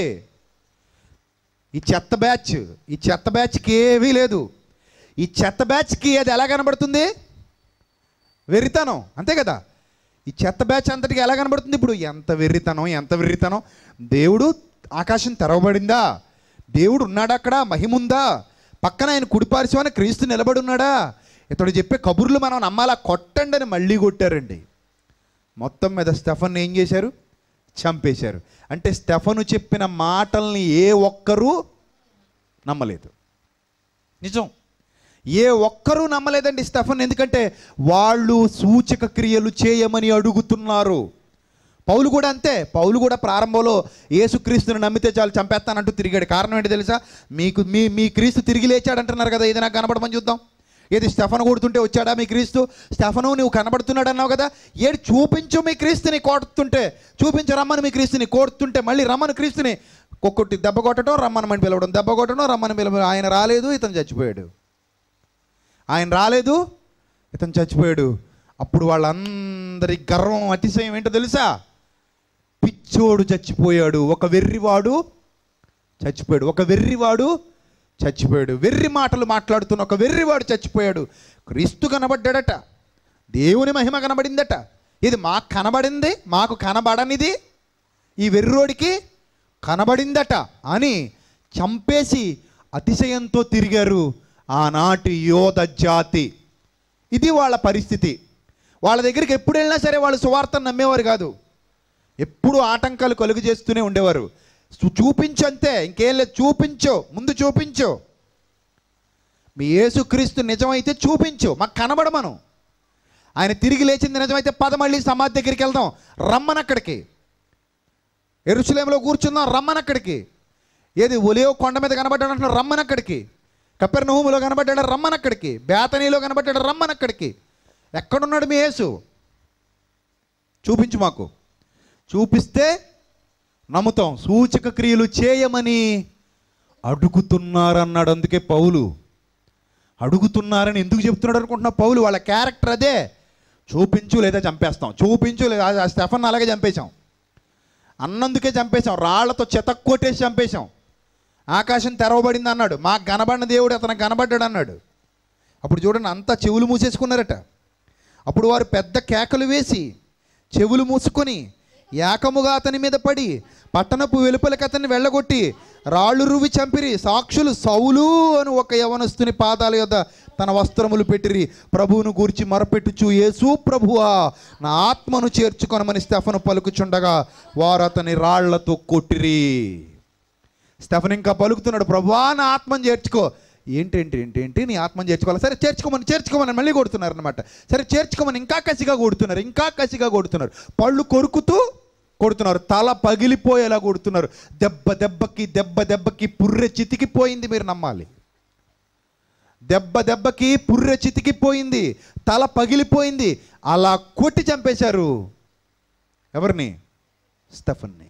ఈ చెత్త బ్యాచ్ ఈ చెత్త బ్యాచ్కి ఏమీ లేదు ఈ చెత్త బ్యాచ్కి అది ఎలా కనబడుతుంది వెర్రితనం అంతే కదా ఈ చెత్త బ్యాచ్ అంతటికి ఎలా కనబడుతుంది ఇప్పుడు ఎంత వెర్రితనం ఎంత వెర్రితనం దేవుడు ఆకాశం తెరవబడిందా దేవుడు ఉన్నాడా అక్కడ మహిముందా పక్కన ఆయన కుడిపార్శ్వాన క్రీస్తు నిలబడి ఉన్నాడా ఇతడు చెప్పే కబుర్లు మనం నమ్మాలా కొట్టండి అని మళ్ళీ కొట్టారండి మొత్తం మీద స్టెఫన్ ఏం చేశారు చంపేశారు అంటే స్టెఫను చెప్పిన మాటల్ని ఏ ఒక్కరూ నమ్మలేదు నిజం ఏ ఒక్కరూ నమ్మలేదండి స్టెఫన్ ఎందుకంటే వాళ్ళు సూచక క్రియలు చేయమని అడుగుతున్నారు పౌలు కూడా అంతే పౌలు కూడా ప్రారంభంలో యేసుక్రీస్తుని నమ్మితే చాలు చంపేస్తానంటూ తిరిగాడు కారణం ఏంటి తెలుసా మీకు మీ మీ క్రీస్తు తిరిగి లేచాడు అంటున్నారు కదా ఇది నాకు కనబడమని చూద్దాం ఏది స్టెఫన్ కొడుతుంటే వచ్చాడా మీ క్రీస్తు స్టెఫను నువ్వు కనబడుతున్నాడు అన్నావు కదా ఏడు చూపించు మీ క్రీస్తుని కొడుతుంటే చూపించు రమ్మని మీ క్రీస్తుని కొడుతుంటే మళ్ళీ రమ్మని క్రీస్తుని ఒక్కొట్టి దెబ్బ కొట్టడం రమ్మనమని పిలవడం దెబ్బ కొట్టడం రమ్మని పిలవడం ఆయన రాలేదు ఇతను చచ్చిపోయాడు ఆయన రాలేదు ఇతను చచ్చిపోయాడు అప్పుడు వాళ్ళందరి గర్వం అతిశయం ఏంటో తెలుసా పిచ్చోడు చచ్చిపోయాడు ఒక వెర్రివాడు చచ్చిపోయాడు ఒక వెర్రివాడు చచ్చిపోయాడు వెర్రి మాటలు మాట్లాడుతున్న ఒక వెర్రివాడు చచ్చిపోయాడు క్రీస్తు కనబడ్డాడట దేవుని మహిమ కనబడిందట ఇది మాకు కనబడింది మాకు కనబడనిది ఈ వెర్రోడికి కనబడిందట అని చంపేసి అతిశయంతో తిరిగారు ఆనాటి యోధ జాతి ఇది వాళ్ళ పరిస్థితి వాళ్ళ దగ్గరికి ఎప్పుడు వెళ్ళినా సరే వాళ్ళు సువార్తను నమ్మేవారు కాదు ఎప్పుడు ఆటంకాలు కలుగు చేస్తూనే ఉండేవారు చూ- చూపించు అంతే ఇంకేం లేదు చూపించు ముందు చూపించు మీ యేసుక్రీస్తు నిజమైతే చూపించు మాకు కనబడమను ఆయన తిరిగి లేచింది నిజమైతే పద మళ్ళీ సమాధి దగ్గరికి వెళ్దాం రమ్మనక్కడికి ఎరుసలేంలో కూర్చుందాం రమ్మనక్కడికి ఏది ఒలియో కొండ మీద కనబడ్డాడు అంటున్నారు రమ్మనక్కడికి కపెర్నహూములో కనబడ్డాడు రమ్మనక్కడికి బేతనీలో కనబడ్డాడు రమ్మనక్కడికి ఎక్కడున్నాడు మీ యేసు చూపించు మాకు చూపిస్తే నమ్ముతాం సూచక క్రియలు చేయమని అడుగుతున్నారన్నాడు అందుకే పౌలు అడుగుతున్నారని ఎందుకు చెప్తున్నాడు అనుకుంటున్నా పౌలు వాళ్ళ క్యారెక్టర్ అదే చూపించు లేదా చంపేస్తాం చూపించు లేదా ఆ స్టెఫన్ అలాగే చంపేశాం అన్నందుకే చంపేశాం రాళ్లతో చెతక్కొట్టేసి చంపేశాం ఆకాశం తెరవబడింది అన్నాడు మాకు కనబడిన దేవుడు అతను కనబడ్డాడు అన్నాడు అప్పుడు చూడండి అంతా చెవులు మూసేసుకున్నారట అప్పుడు వారు పెద్ద కేకలు వేసి చెవులు మూసుకొని ఏకముగా అతని మీద పడి పట్టణపు వెలుపలకి అతన్ని వెళ్ళగొట్టి రాళ్ళు రువి చంపిరి సాక్షులు సౌలు అని ఒక యవనస్తుని పాదాల యొద్ద తన వస్త్రములు పెట్టిరి ప్రభువును గూర్చి మొరపెట్టుచు యేసు ప్రభువా నా ఆత్మను చేర్చుకొనమని స్టెఫను పలుకుచుండగా వారు అతని రాళ్లతో కొట్టిరి స్టెఫన్ ఇంకా పలుకుతున్నాడు ప్రభువా నా ఆత్మను చేర్చుకో ఏంటేంటి ఏంటి ఏంటి నీ ఆత్మను చేర్చుకోవాలి సరే చేర్చుకోమని చేర్చుకోమని మళ్ళీ కొడుతున్నారు అనమాట సరే చేర్చుకోమని ఇంకా కసిగా కొడుతున్నారు ఇంకా కసిగా కొడుతున్నారు పళ్ళు కొరుకుతూ కొడుతున్నారు తల పగిలిపోయేలా కొడుతున్నారు దెబ్బ దెబ్బకి దెబ్బ దెబ్బకి పుర్రె చితికిపోయింది మీరు నమ్మాలి దెబ్బ దెబ్బకి పుర్రె చితికిపోయింది తల పగిలిపోయింది అలా కొట్టి చంపేశారు ఎవరిని స్టెఫన్ని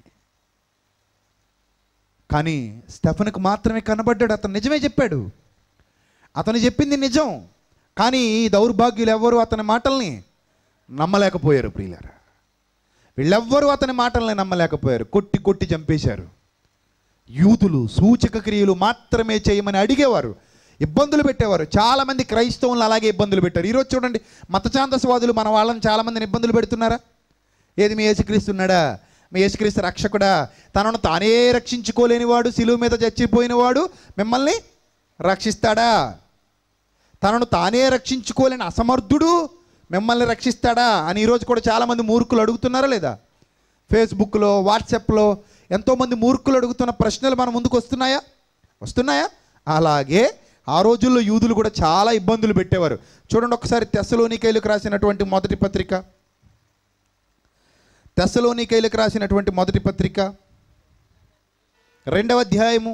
కానీ స్టెఫన్కు మాత్రమే కనబడ్డాడు అతను నిజమే చెప్పాడు అతను చెప్పింది నిజం కానీ ఈ దౌర్భాగ్యులు ఎవ్వరూ అతని మాటల్ని నమ్మలేకపోయారు ప్రియులారా వీళ్ళెవ్వరూ అతని మాటల్ని నమ్మలేకపోయారు కొట్టి కొట్టి చంపేశారు యూతులు సూచక క్రియలు మాత్రమే చేయమని అడిగేవారు ఇబ్బందులు పెట్టేవారు చాలామంది క్రైస్తవులను అలాగే ఇబ్బందులు పెట్టారు ఈరోజు చూడండి మతచాందస్వాదులు మన వాళ్ళని చాలామందిని ఇబ్బందులు పెడుతున్నారా ఏది మీ యేసుక్రీస్తున్నాడా మీ యేసుక్రీస్తు రక్షకుడా తనను తానే రక్షించుకోలేనివాడు సిలువ మీద చచ్చిపోయినవాడు మిమ్మల్ని రక్షిస్తాడా తనను తానే రక్షించుకోలేని అసమర్థుడు మిమ్మల్ని రక్షిస్తాడా అని ఈరోజు కూడా చాలామంది మూర్ఖులు అడుగుతున్నారా లేదా ఫేస్బుక్లో వాట్సాప్లో ఎంతోమంది మూర్ఖులు అడుగుతున్న ప్రశ్నలు మన ముందుకు వస్తున్నాయా వస్తున్నాయా అలాగే ఆ రోజుల్లో యూదులు కూడా చాలా ఇబ్బందులు పెట్టేవారు చూడండి ఒకసారి తెస్సలోనికైలకు రాసినటువంటి మొదటి పత్రిక తెస్సలోనికైలకు రాసినటువంటి మొదటి పత్రిక రెండవ అధ్యాయము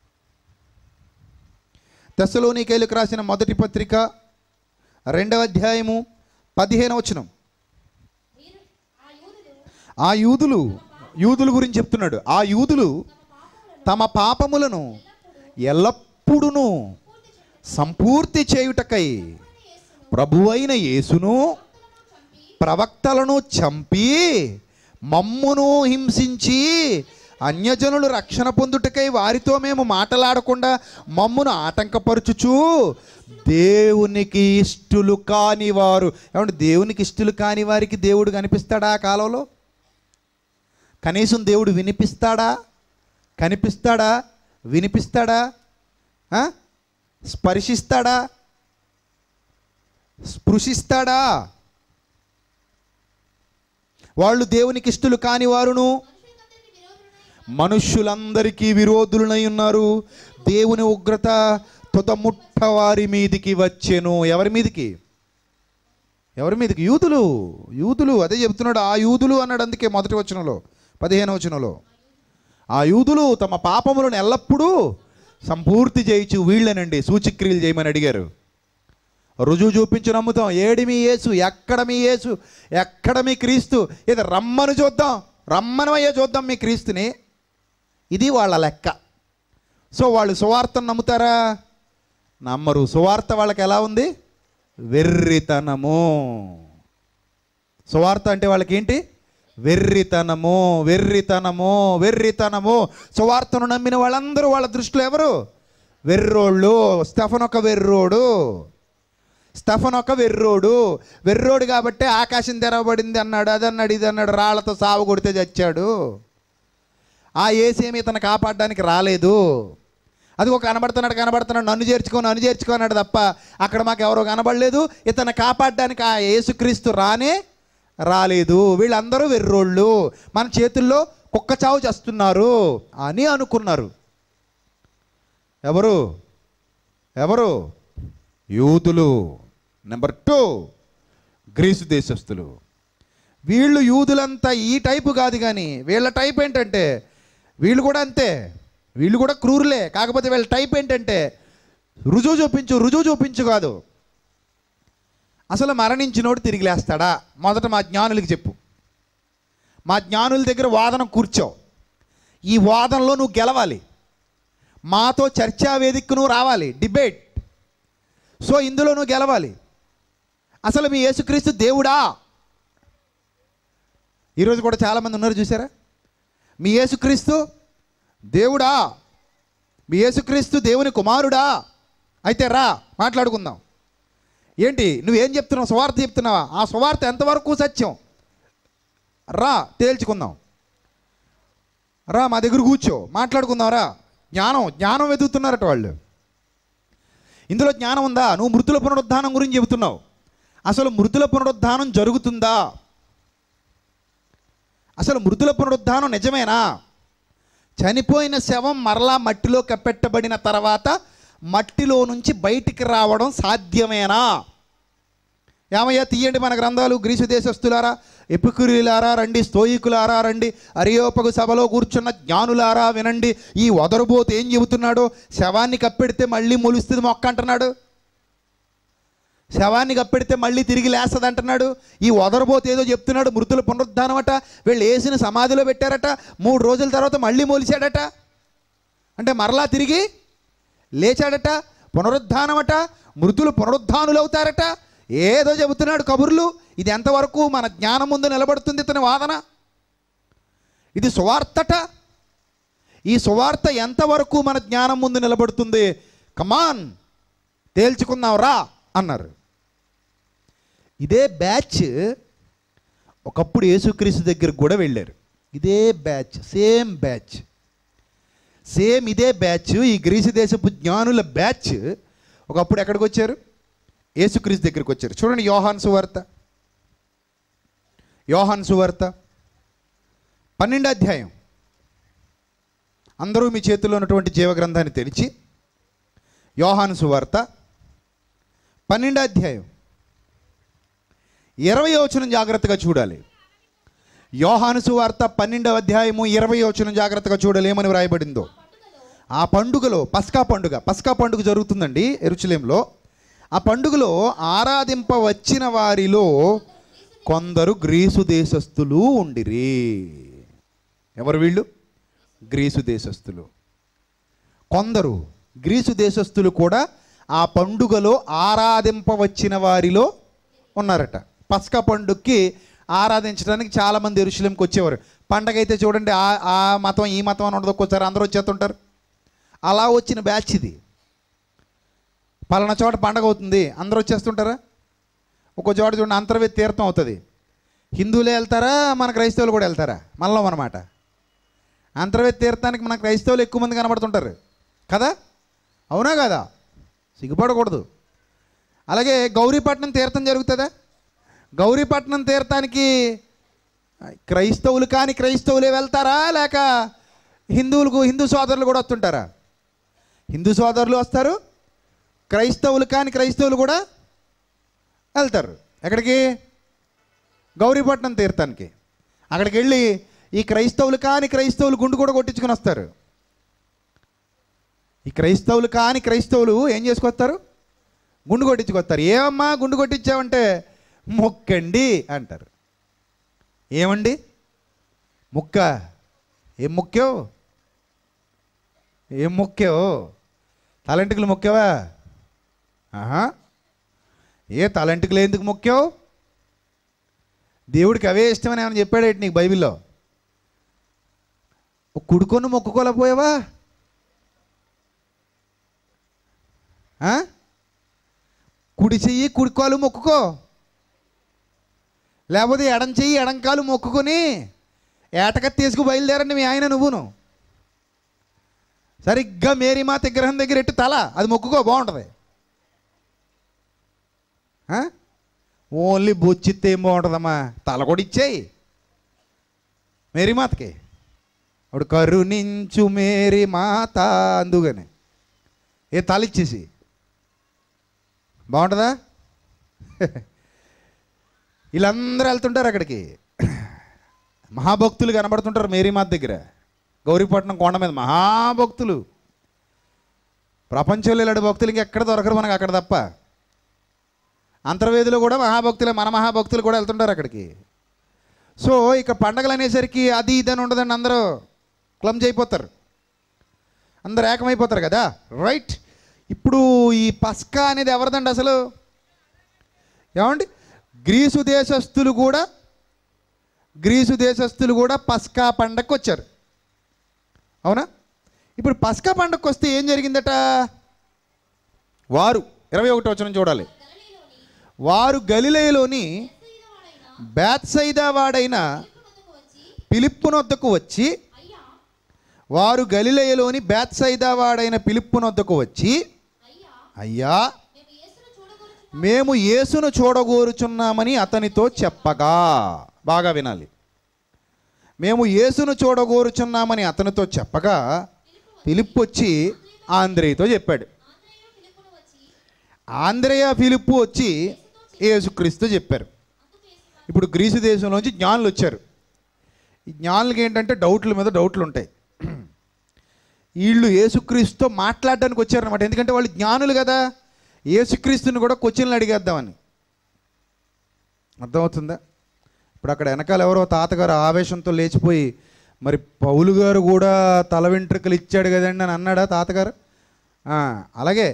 తెస్సలోనికైలకు రాసిన మొదటి పత్రిక రెండవ అధ్యాయము పదిహేను వచనం మీరు ఆ యూదులు ఆ యూదులు యూదుల గురించి చెప్తున్నాడు ఆ యూదులు తమ పాపములను ఎల్లప్పుడూ సంపూర్తి చేయుటకై ప్రభువైన యేసును ప్రవక్తలను చంపి మమ్మును హింసించి అన్యజనులు రక్షణ పొందుటకై వారితో మేము మాటలాడకుండా మమ్మును ఆటంకపరుచుచు దేవునికి ఇష్టలు కాని వారు ఏమంటే దేవునికి ఇష్టలు కాని వారికి దేవుడు కనిపిస్తాడా ఆ కాలంలో కనీసం దేవుడు వినిపిస్తాడా కనిపిస్తాడా వినిపిస్తాడా ఆ? స్పర్శిస్తాడా స్పృశిస్తాడా వాళ్ళు దేవునికి ఇష్టలు కాని వారును మనుష్యులందరికీ విరోధులనై ఉన్నారు దేవుని ఉగ్రత తుదముట్ట వారి మీదికి వచ్చెను ఎవరి మీదికి ఎవరి మీదకి యూదులు యూదులు అదే చెప్తున్నాడు ఆ యూదులు అన్నాడు అందుకే మొదటి వచనంలో పదిహేను వచనంలో ఆ యూదులు తమ పాపములను ఎల్లప్పుడూ సంపూర్తి చేయించు వీళ్ళనండి సూచిక్రియలు చేయమని అడిగారు రుజువు చూపించి నమ్ముతాం ఏడి మీ యేసు ఎక్కడ మీ యేసు ఎక్కడ మీ క్రీస్తు ఇది రమ్మను చూద్దాం రమ్మనమయ్యే చూద్దాం మీ క్రీస్తుని ఇది వాళ్ళ లెక్క సో వాళ్ళు సువార్తను నమ్ముతారా నమ్మరు సువార్త వాళ్ళకి ఎలా ఉంది వెర్రితనము సువార్త అంటే వాళ్ళకి ఏంటి వెర్రితనము వెర్రితనము వెర్రితనము సువార్తను నమ్మిన వాళ్ళందరూ వాళ్ళ దృష్టిలో ఎవరు వెర్రోళ్ళు స్టెఫన్ ఒక వెర్రోడు స్టఫన్ ఒక వెర్రోడు వెర్రోడు కాబట్టి ఆకాశం తెరవబడింది అన్నాడు అది అన్నాడు ఇది అన్నాడు రాళ్లతో సావు కొడితే చచ్చాడు ఆ ఏసేమి ఇతను కాపాడడానికి రాలేదు అది ఒక కనబడుతున్నాడు కనబడుతున్నాడు నన్ను చేర్చుకో నన్ను చేర్చుకో అన్నాడు తప్ప అక్కడ మాకు ఎవరో కనబడలేదు ఇతను కాపాడడానికి ఆ యేసుక్రీస్తు రానే రాలేదు వీళ్ళందరూ వెర్రోళ్ళు మన చేతుల్లో కుక్క చావు చేస్తున్నారు అని అనుకున్నారు ఎవరు ఎవరు యూదులు నెంబర్ టూ గ్రీసు దేశస్తులు వీళ్ళు యూదులంతా ఈ టైపు కాదు కానీ వీళ్ళ టైప్ ఏంటంటే వీళ్ళు కూడా అంతే వీళ్ళు కూడా క్రూరులే కాకపోతే వీళ్ళ టైప్ ఏంటంటే రుజువు చూపించు రుజువు చూపించు కాదు అసలు మరణించినోడు తిరిగి లేస్తాడా మొదట మా జ్ఞానులకి చెప్పు మా జ్ఞానుల దగ్గర వాదన కూర్చో ఈ వాదనలో నువ్వు గెలవాలి మాతో చర్చా వేదికకు నువ్వు రావాలి డిబేట్ సో ఇందులో నువ్వు గెలవాలి అసలు మీ యేసుక్రీస్తు దేవుడా ఈరోజు కూడా చాలామంది ఉన్నారు చూసారా మీ యేసుక్రీస్తు దేవుడా మీ యేసుక్రీస్తు దేవుని కుమారుడా అయితే రా మాట్లాడుకుందాం ఏంటి నువ్వేం చెప్తున్నావు సువార్త చెప్తున్నావా ఆ సువార్త ఎంతవరకు సత్యం రా తేల్చుకుందాం రా మా దగ్గర కూర్చో మాట్లాడుకుందాం రా జ్ఞానం జ్ఞానం వెతుకుతున్నారట వాళ్ళు ఇందులో జ్ఞానం ఉందా నువ్వు మృతుల పునరుద్ధానం గురించి చెబుతున్నావు అసలు మృతుల పునరుద్ధానం జరుగుతుందా అసలు మృతుల పునరుద్ధానం నిజమేనా చనిపోయిన శవం మరలా మట్టిలో కప్పెట్టబడిన తర్వాత మట్టిలో నుంచి బయటికి రావడం సాధ్యమేనా ఏమయ్యా తీయండి మన గ్రంథాలు గ్రీసు దేశస్థులారా ఎపికురులారా రండి స్తోయికులారా రండి అరియోపగు సభలో కూర్చున్న జ్ఞానులారా వినండి ఈ వదరుబోతు ఏం చెబుతున్నాడో శవాన్ని కప్పెడితే మళ్ళీ మొలుస్తుంది మొక్క అంటున్నాడు శవాన్ని కప్పెడితే మళ్ళీ తిరిగి లేస్తుంది అంటున్నాడు ఈ వదరబోతు ఏదో చెప్తున్నాడు మృతుల పునరుద్ధానం అట వీళ్ళు వేసిన సమాధిలో పెట్టారట మూడు రోజుల తర్వాత మళ్ళీ మొలిచాడట అంటే మరలా తిరిగి లేచాడట పునరుద్ధానమట మృతులు పునరుద్ధానులు అవుతారట ఏదో చెబుతున్నాడు కబుర్లు ఇది ఎంతవరకు మన జ్ఞానం ముందు నిలబడుతుంది ఇతని వాదన ఇది సువార్తట ఈ సువార్త ఎంతవరకు మన జ్ఞానం ముందు నిలబడుతుంది కమాన్ తేల్చుకుందాం రా అన్నారు ఇదే బ్యాచ్ ఒకప్పుడు యేసుక్రీస్తు దగ్గరికి కూడా వెళ్ళారు ఇదే బ్యాచ్ సేమ్ బ్యాచ్ సేమ్ ఇదే బ్యాచ్ ఈ గ్రీసు దేశపు జ్ఞానుల బ్యాచ్ ఒకప్పుడు ఎక్కడికి వచ్చారు యేసుక్రీస్తు దగ్గరికి వచ్చారు చూడండి యోహాన్ సువార్త యోహాన్ సువార్త పన్నెండు అధ్యాయం అందరూ మీ చేతిలో ఉన్నటువంటి జీవగ్రంథాన్ని తెరిచి యోహాను సువార్త పన్నెండు అధ్యాయం ఇరవై వచనం జాగ్రత్తగా చూడాలి యోహాను సువార్త పన్నెండవ అధ్యాయము ఇరవై వచనం జాగ్రత్తగా చూడాలి ఏమని వ్రాయబడిందో ఆ పండుగలో పస్కా పండుగ పస్కా పండుగ జరుగుతుందండి ఎరుచలేంలో ఆ పండుగలో ఆరాధింప వచ్చిన వారిలో కొందరు గ్రీసు దేశస్థులు ఉండిరి ఎవరు వీళ్ళు గ్రీసు దేశస్థులు కొందరు గ్రీసు దేశస్థులు కూడా ఆ పండుగలో ఆరాధింపవచ్చిన వారిలో ఉన్నారట పస్కా పండుగకి ఆరాధించడానికి చాలామంది ఎరుశలేంకి వచ్చేవారు పండగ అయితే చూడండి ఆ ఆ మతం ఈ మతం అని ఉండదు ఒక్కోసారి అందరూ వచ్చేస్తుంటారు అలా వచ్చిన బ్యాచ్ ఇది పలానా చోట పండగ అవుతుంది అందరూ వచ్చేస్తుంటారా ఒక్కో చోట చూడండి అంతర్వేది తీర్థం అవుతుంది హిందువులే వెళ్తారా మన క్రైస్తవులు కూడా వెళ్తారా మల్లం అనమాట అంతర్వేది తీర్థానికి మన క్రైస్తవులు ఎక్కువ మంది కనబడుతుంటారు కదా అవునా కదా సిగ్గుపడకూడదు అలాగే గౌరీపట్నం తీర్థం జరుగుతుందా గౌరీపట్నం తీర్థానికి క్రైస్తవులు కాని క్రైస్తవులే వెళ్తారా లేక హిందువులకు హిందూ సోదరులు కూడా వస్తుంటారా హిందూ సోదరులు వస్తారు క్రైస్తవులు కాని క్రైస్తవులు కూడా వెళ్తారు ఎక్కడికి గౌరీపట్నం తీర్థానికి అక్కడికి వెళ్ళి ఈ క్రైస్తవులు కాని క్రైస్తవులు గుండు కూడా కొట్టించుకొని వస్తారు ఈ క్రైస్తవులు కాని క్రైస్తవులు ఏం చేసుకొస్తారు గుండు కొట్టించుకొస్తారు ఏమమ్మా గుండు కొట్టించావంటే మొక్కండి అంటారు ఏమండి ముక్క ఏం ముక్కావు ఏం మొక్కావు తలంటికలు మొక్కావా ఆహా ఏ తలంటికలు ఎందుకు మొక్కావు దేవుడికి అవే ఇష్టమని ఏమైనా చెప్పాడేంటి నీకు బైబిల్లో ఒక కుడుకొని మొక్కుకోలేకపోయావా ఆ? కుడి చెయ్యి కుడికాలు మొక్కుకో లేకపోతే ఎడం చెయ్యి ఎడంకాలు మొక్కుకొని ఏటకత్తి తీసుకు బయలుదేరండి మీ ఆయన నువ్వును సరిగ్గా మేరీమాత విగ్రహం దగ్గర ఎట్టు తల అది మొక్కుకో బాగుంటుంది ఆ? ఓన్లీ బొచ్చితే ఏం బాగుంటుందమ్మా తల కూడా ఇచ్చేయి మేరీమాతకి అప్పుడు కరుణించు మేరీ మాత అందుకని ఏ తల ఇచ్చేసి బాగుంటుందా వీళ్ళందరూ వెళ్తుంటారు అక్కడికి మహాభక్తులు కనబడుతుంటారు మేరీమాత దగ్గర గౌరీపట్నం కొండ మీద మహాభక్తులు ప్రపంచంలో ఇలాంటి భక్తులు ఇంకెక్కడ దొరకరు మనకు అక్కడ తప్ప అంతర్వేదిలో కూడా మహాభక్తులే మన మహాభక్తులు కూడా వెళ్తుంటారు అక్కడికి సో ఇక పండగలు అనేసరికి అది ఇది అని ఉండదండి అందరూ క్లమ్జ్ అయిపోతారు అందరు ఏకమైపోతారు కదా రైట్ ఇప్పుడు ఈ పస్కా అనేది ఎవరిదండి అసలు ఏమండి గ్రీసు దేశస్థులు కూడా గ్రీసు దేశస్థులు కూడా పస్కా పండగకు వచ్చారు అవునా ఇప్పుడు పస్కా పండగకు వస్తే ఏం జరిగిందట వారు ఇరవై ఒకటి వచ్చిన చూడాలి వారు గలిలయలోని బేత్సైదా వాడైన పిలిప్పునొద్దకు వచ్చి వారు గలిలయలోని బేత్సైదా వాడైన పిలిప్పునొద్దకు వచ్చి అయ్యా మేము యేసును చూడగోరుచున్నామని అతనితో చెప్పగా బాగా వినాలి మేము యేసును చూడగోరుచున్నామని అతనితో చెప్పగా పిలుపు వచ్చి ఆంధ్రేయతో చెప్పాడు ఆంధ్రేయ ఫిలిప్పు వచ్చి యేసుక్రీస్తు చెప్పారు ఇప్పుడు గ్రీసు దేశంలోంచి జ్ఞానులు వచ్చారు ఈ జ్ఞానులకి ఏంటంటే డౌట్ల మీద డౌట్లు ఉంటాయి వీళ్ళు యేసుక్రీస్తుతో మాట్లాడడానికి వచ్చారనమాట ఎందుకంటే వాళ్ళు జ్ఞానులు కదా యేసుక్రీస్తుని కూడా క్వశ్చన్లు అడిగేద్దామని అర్థమవుతుందా ఇప్పుడు అక్కడ వెనకాల ఎవరో తాతగారు ఆవేశంతో లేచిపోయి మరి పౌలు గారు కూడా తల వెంట్రుకలు ఇచ్చాడు కదండి అని అన్నాడా తాతగారు ఆ, అలాగే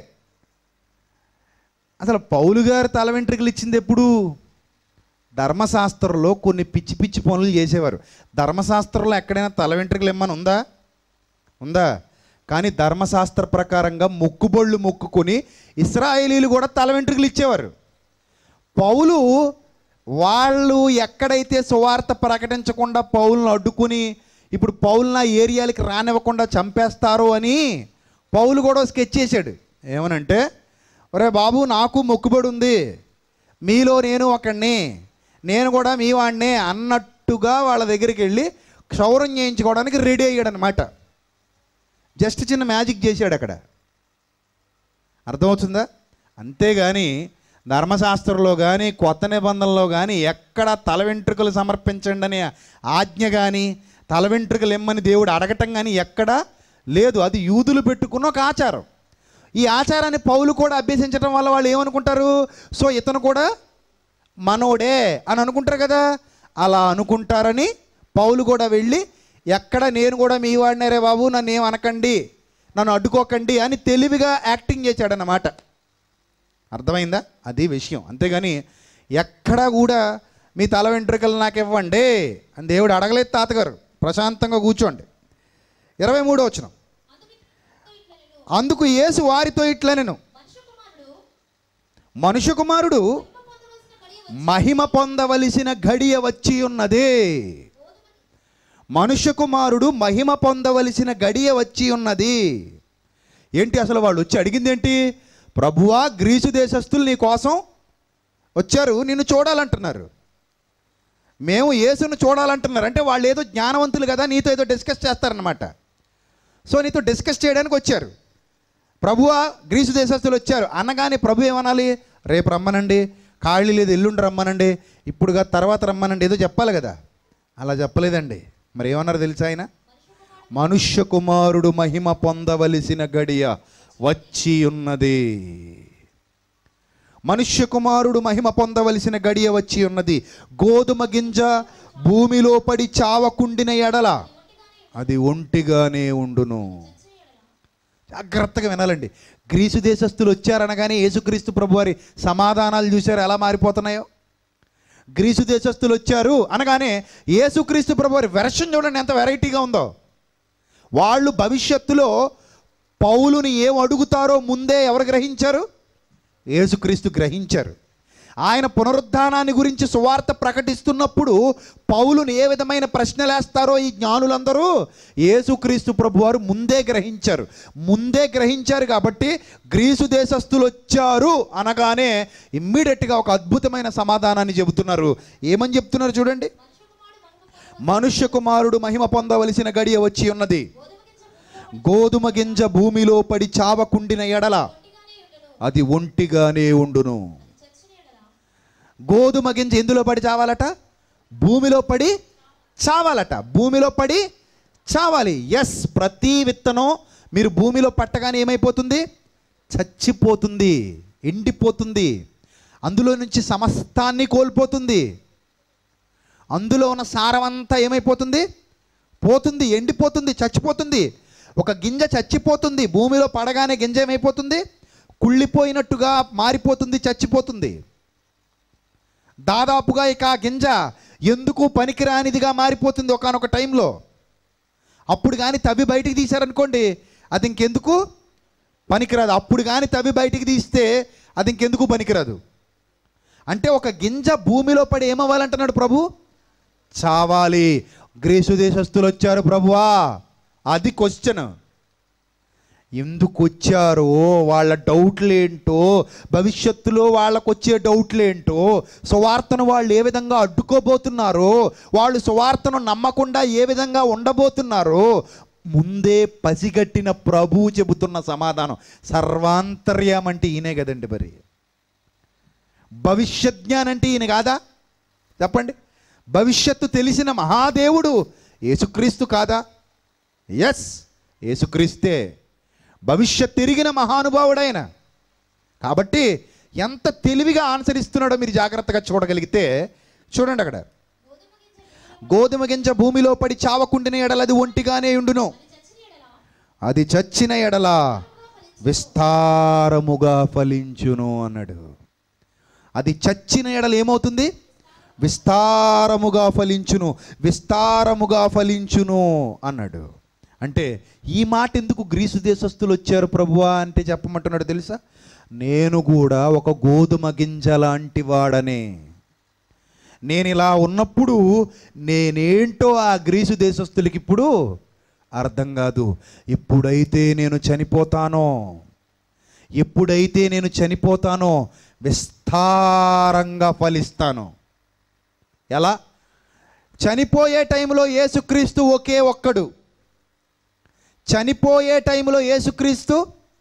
అసలు పౌలు గారు తల వెంట్రుకలు ఇచ్చింది ఎప్పుడు ధర్మశాస్త్రంలో కొన్ని పిచ్చి పిచ్చి పనులు చేసేవారు ధర్మశాస్త్రంలో ఎక్కడైనా తల వెంట్రుకలు ఇమ్మని ఉందా ఉందా కానీ ధర్మశాస్త్ర ప్రకారంగా మొక్కుబొళ్ళు మొక్కుకొని ఇస్రాయేలీలు కూడా తల వెంట్రుకలు ఇచ్చేవారు పౌలు వాళ్ళు ఎక్కడైతే సువార్త ప్రకటించకుండా పౌలను అడ్డుకుని ఇప్పుడు పౌలు నా ఏరియాలకి రానివ్వకుండా చంపేస్తారో అని పౌలు కూడా స్కెచ్ చేశాడు ఏమనంటే ఒరే బాబు నాకు మొక్కుబడి ఉంది మీలో నేను ఒకడిని నేను కూడా మీ వాడినే అన్నట్టుగా వాళ్ళ దగ్గరికి వెళ్ళి క్షౌరం చేయించుకోవడానికి రెడీ అయ్యాడు అనమాట జస్ట్ చిన్న మ్యాజిక్ చేశాడు అక్కడ అర్థమవుతుందా అంతేగాని ధర్మశాస్త్రంలో కానీ కొత్త నిబంధనలో కానీ ఎక్కడ తల వెంట్రుకలు సమర్పించండి అనే ఆజ్ఞ కానీ తల వెంట్రుకలు ఇమ్మని దేవుడు అడగటం కానీ ఎక్కడా లేదు అది యూదులు పెట్టుకున్న ఒక ఆచారం ఈ ఆచారాన్ని పౌలు కూడా అభ్యసించడం వల్ల వాళ్ళు ఏమనుకుంటారు సో ఇతను కూడా మనోడే అని అనుకుంటారు కదా అలా అనుకుంటారని పౌలు కూడా వెళ్ళి ఎక్కడ నేను కూడా మీ వాడినారే బాబు నన్ను ఏం అనకండి నన్ను అడ్డుకోకండి అని తెలివిగా యాక్టింగ్ చేశాడన్నమాట అర్థమైందా అది విషయం అంతేగాని ఎక్కడా కూడా మీ తల వెంట్రుకలు నాకు ఇవ్వండి అని దేవుడు అడగలేదు తాతగారు ప్రశాంతంగా కూర్చోండి ఇరవై మూడో వచ్చిన అందుకు యేసు వారితో ఇట్లా నేను మనుష్య కుమారుడు మహిమ పొందవలసిన గడియ వచ్చి ఉన్నదే మనుష్య కుమారుడు మహిమ పొందవలసిన గడియ వచ్చి ఉన్నది ఏంటి అసలు వాళ్ళు వచ్చి అడిగింది ఏంటి ప్రభువా గ్రీసు దేశస్తులు నీ కోసం వచ్చారు నిన్ను చూడాలంటున్నారు మేము యేసును చూడాలంటున్నారు అంటే వాళ్ళు ఏదో జ్ఞానవంతులు కదా నీతో ఏదో డిస్కస్ చేస్తారనమాట సో నీతో డిస్కస్ చేయడానికి వచ్చారు ప్రభువా గ్రీసు దేశస్తులు వచ్చారు అనగానే ప్రభు ఏమనాలి రేపు రమ్మనండి ఖాళీ లేదు ఎల్లుండి రమ్మనండి ఇప్పుడుగా తర్వాత రమ్మనండి ఏదో చెప్పాలి కదా అలా చెప్పలేదండి మరి ఏమన్నారు తెలుసా ఆయన మనుష్య కుమారుడు మహిమ పొందవలసిన గడియ వచ్చి ఉన్నది మనుష్య కుమారుడు మహిమ పొందవలసిన గడియ వచ్చి ఉన్నది గోధుమ గింజ భూమిలో పడి చావకుండిన ఎడల అది ఒంటిగానే ఉండును జాగ్రత్తగా వినాలండి గ్రీసు దేశస్తులు వచ్చారనగానే యేసుక్రీస్తు ప్రభు వారి సమాధానాలు చూశారు ఎలా మారిపోతున్నాయో గ్రీసు దేశస్తులు వచ్చారు అనగానే యేసుక్రీస్తు ప్రభు వారి వెర్షన్ చూడండి ఎంత వెరైటీగా ఉందో వాళ్ళు భవిష్యత్తులో పౌలుని ఏం అడుగుతారో ముందే ఎవరు గ్రహించారు యేసుక్రీస్తు గ్రహించారు ఆయన పునరుద్ధానాన్ని గురించి సువార్త ప్రకటిస్తున్నప్పుడు పౌలుని ఏ విధమైన ప్రశ్నలు వేస్తారో ఈ జ్ఞానులందరూ యేసుక్రీస్తు ప్రభువారు ముందే గ్రహించారు ముందే గ్రహించారు కాబట్టి గ్రీసు దేశస్తులు వచ్చారు అనగానే ఇమ్మీడియట్గా ఒక అద్భుతమైన సమాధానాన్ని చెబుతున్నారు ఏమని చెప్తున్నారు చూడండి మనుష్య కుమారుడు మహిమ పొందవలసిన గడియ వచ్చి ఉన్నది గోధుమ గింజ భూమిలో పడి చావకుండిన ఎడల అది ఒంటిగానే ఉండును గోధుమ గింజ ఎందులో పడి చావాలట భూమిలో పడి చావాలట భూమిలో పడి చావాలి ఎస్ ప్రతి విత్తనం మీరు భూమిలో పట్టగానే ఏమైపోతుంది చచ్చిపోతుంది ఎండిపోతుంది అందులో నుంచి సమస్తాన్ని కోల్పోతుంది అందులో ఉన్న సారం అంతా ఏమైపోతుంది పోతుంది ఎండిపోతుంది చచ్చిపోతుంది ఒక గింజ చచ్చిపోతుంది భూమిలో పడగానే గింజ ఏమైపోతుంది కుళ్ళిపోయినట్టుగా మారిపోతుంది చచ్చిపోతుంది దాదాపుగా ఇక ఆ గింజ ఎందుకు పనికిరానిదిగా మారిపోతుంది ఒకనొక టైంలో అప్పుడు కానీ తవ్వి బయటికి తీశారనుకోండి అది ఇంకెందుకు పనికిరాదు అప్పుడు కానీ తవ్వి బయటికి తీస్తే అది ఇంకెందుకు పనికిరాదు అంటే ఒక గింజ భూమిలో పడి ఏమవ్వాలంటున్నాడు ప్రభు చావాలి గ్రీసు దేశస్తులు వచ్చారు ప్రభువా అది క్వశ్చన్ ఎందుకు వచ్చారో వాళ్ళ డౌట్లు ఏంటో భవిష్యత్తులో వాళ్ళకు వచ్చే డౌట్లు ఏంటో సువార్తను వాళ్ళు ఏ విధంగా అడ్డుకోబోతున్నారో వాళ్ళు సువార్తను నమ్మకుండా ఏ విధంగా ఉండబోతున్నారో ముందే పసిగట్టిన ప్రభువు చెబుతున్న సమాధానం సర్వాంతర్యం అంటే ఈయనే కదండి మరి భవిష్యత్ జ్ఞానం అంటే ఈయన కాదా చెప్పండి భవిష్యత్తు తెలిసిన మహాదేవుడు యేసుక్రీస్తు కాదా ఎస్ యేసుక్రీస్తే భవిష్యత్ తిరిగిన మహానుభావుడైన కాబట్టి ఎంత తెలివిగా ఆన్సర్ ఇస్తున్నాడో మీరు జాగ్రత్తగా చూడగలిగితే చూడండి అక్కడ గోధుమ గింజ భూమిలో పడి చావకుండిన ఎడలది ఒంటిగానే ఉండును అది చచ్చిన ఎడల విస్తారముగా ఫలించును అన్నాడు అది చచ్చిన ఎడల ఏమవుతుంది విస్తారముగా ఫలించును విస్తారముగా ఫలించును అన్నాడు అంటే ఈ మాట ఎందుకు గ్రీసు దేశస్తులు వచ్చారు ప్రభువా అంటే చెప్పమంటున్నాడు తెలుసా నేను కూడా ఒక గోధుమ గింజ లాంటి వాడనే నేను ఇలా ఉన్నప్పుడు నేనేంటో ఆ గ్రీసు దేశస్తులకి ఇప్పుడు అర్థం కాదు ఎప్పుడైతే నేను చనిపోతానో ఎప్పుడైతే నేను చనిపోతానో విస్తారంగా ఫలిస్తాను ఎలా చనిపోయే టైంలో యేసుక్రీస్తు ఒకే ఒక్కడు చనిపోయే టైంలో యేసుక్రీస్తు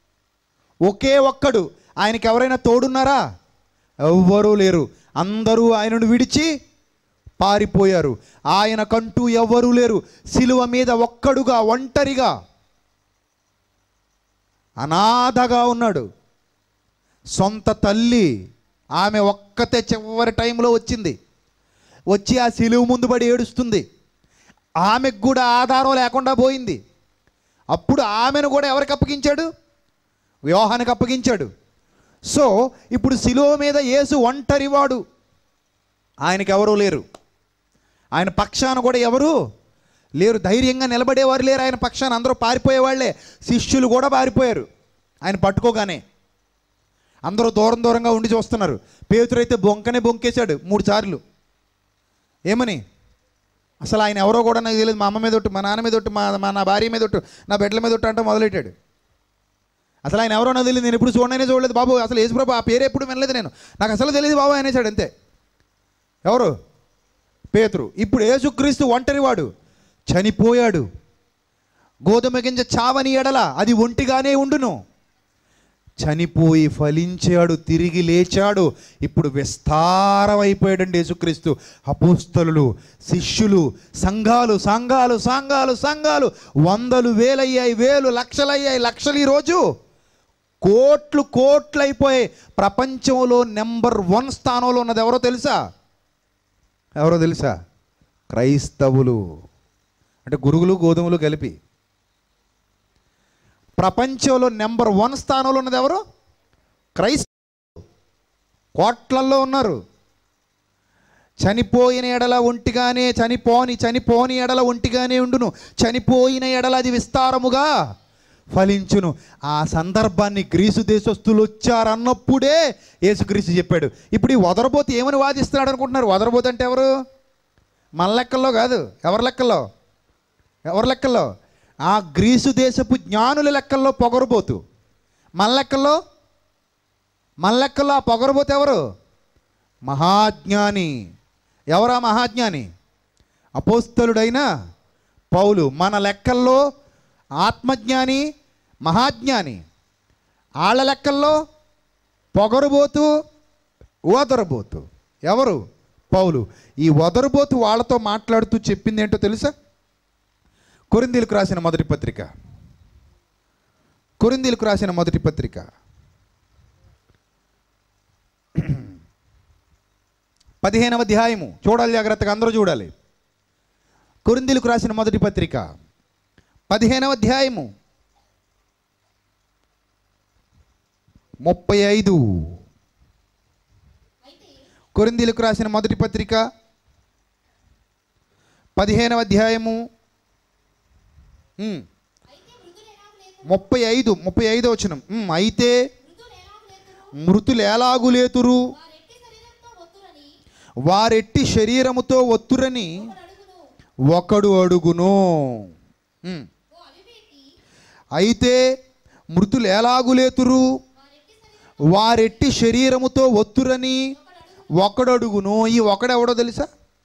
ఒకే ఒక్కడు ఆయనకి ఎవరైనా తోడున్నారా ఎవ్వరూ లేరు అందరూ ఆయనను విడిచి పారిపోయారు ఆయనకంటూ ఎవ్వరూ లేరు సిలువ మీద ఒక్కడుగా ఒంటరిగా అనాథగా ఉన్నాడు సొంత తల్లి ఆమె ఒక్కతే చివరి టైంలో వచ్చింది వచ్చి ఆ సిలువు ముందు పడి ఏడుస్తుంది ఆమెకు కూడా ఆధారం లేకుండా పోయింది అప్పుడు ఆమెను కూడా ఎవరికి అప్పగించాడు వ్యూహానికి అప్పగించాడు సో ఇప్పుడు శిలువ మీద యేసు ఒంటరివాడు ఆయనకి ఎవరూ లేరు ఆయన పక్షాన కూడా ఎవరు లేరు ధైర్యంగా నిలబడేవారు లేరు ఆయన పక్షాన అందరూ పారిపోయేవాళ్లే శిష్యులు కూడా పారిపోయారు ఆయన పట్టుకోగానే అందరూ దూరం దూరంగా ఉండి చూస్తున్నారు పేతురైతే బొంకనే బొంకేశాడు మూడు సార్లు ఏమని అసలు ఆయన ఎవరో కూడా నాకు తెలియదు మా అమ్మ మీద ఒట్టు మా నాన్న మీద ఒట్టు మా మా నా భార్య మీద ఒట్టు నా బిడ్డల మీద ఒట్టు అంటే మొదలెట్టాడు అసలు ఆయన ఎవరో నాకు తెలియదు నేను ఎప్పుడు చూడనే చూడలేదు బాబు అసలు యేసుప్రభు ఆ పేరు ఎప్పుడు వినలేదు నేను నాకు అసలు తెలియదు బాబు అనేసాడు అంతే ఎవరు పేతురు ఇప్పుడు యేసుక్రీస్తు ఒంటరివాడు చనిపోయాడు గోధుమ గింజ చావని ఎడల అది ఒంటిగానే ఉండును చనిపోయి ఫలించాడు తిరిగి లేచాడు ఇప్పుడు విస్తారమైపోయాడండి యేసుక్రీస్తు అపోస్తలు శిష్యులు సంఘాలు సంఘాలు సంఘాలు సంఘాలు వందలు వేలయ్యాయి వేలు లక్షలయ్యాయి లక్షలు ఈరోజు కోట్లు కోట్లు అయిపోయాయి ప్రపంచంలో నెంబర్ వన్ స్థానంలో ఉన్నది ఎవరో తెలుసా ఎవరో తెలుసా క్రైస్తవులు అంటే గురుగులు గోధుమలు కలిపి ప్రపంచంలో నెంబర్ వన్ స్థానంలో ఉన్నది ఎవరు క్రైస్తవులు కోట్లల్లో ఉన్నారు చనిపోయిన ఎడల ఒంటిగానే చనిపోని చనిపోని ఎడల ఒంటిగానే ఉండును చనిపోయిన ఎడల అది విస్తారముగా ఫలించును ఆ సందర్భాన్ని గ్రీసు దేశస్తులు వచ్చారన్నప్పుడే యేసుక్రీస్తు చెప్పాడు ఇప్పుడు ఈ వదరబోతు ఏమని వాదిస్తున్నాడు అనుకుంటున్నారు వదరబోతు అంటే ఎవరు మన లెక్కల్లో కాదు ఎవరి లెక్కల్లో ఎవరి లెక్కల్లో ఆ గ్రీసు దేశపు జ్ఞానుల లెక్కల్లో పొగరబోతు మన లెక్కల్లో మన లెక్కల్లో ఆ పొగరబోతు ఎవరు మహాజ్ఞాని ఎవరా మహాజ్ఞాని అపోస్తలుడైన పౌలు మన లెక్కల్లో ఆత్మజ్ఞాని మహాజ్ఞాని వాళ్ళ లెక్కల్లో పొగరుబోతు ఓదరబోతు ఎవరు పౌలు ఈ వదరుబోతు వాళ్ళతో మాట్లాడుతూ చెప్పింది ఏంటో తెలుసా కొరిందీలకు రాసిన మొదటి పత్రిక కొరిందీలకు రాసిన మొదటి పత్రిక పదిహేనవ అధ్యాయము చూడాలి జాగ్రత్తగా అందరూ చూడాలి కొరిందీలకు రాసిన మొదటి పత్రిక పదిహేనవ అధ్యాయము ముప్పై ఐదు అయితే కొరిందీలకు రాసిన మొదటి పత్రిక పదిహేనవ అధ్యాయము ఉమ్, అయితే మృదులు ఎలాగ లేదు ముప్పై ఐదు ముప్పై ఐదు వచనం ఉమ్, అయితే మృదులు ఎలాగ లేదు మృతులు ఎలాగులేతురు వారెట్టి శరీరంతో వారెట్టి శరీరముతో వత్తురని ఒత్తురని ఒకడు ఒకడు అడుగును అడుగును ఉమ్, ఓ అవివేకి అయితే మృతులు ఎలాగులేతురు వారెట్టి శరీరం వారెట్టి శరీరముతో ఒత్తురని ఒకడు అడుగును ఈ ఒకడెవడో తెలుసా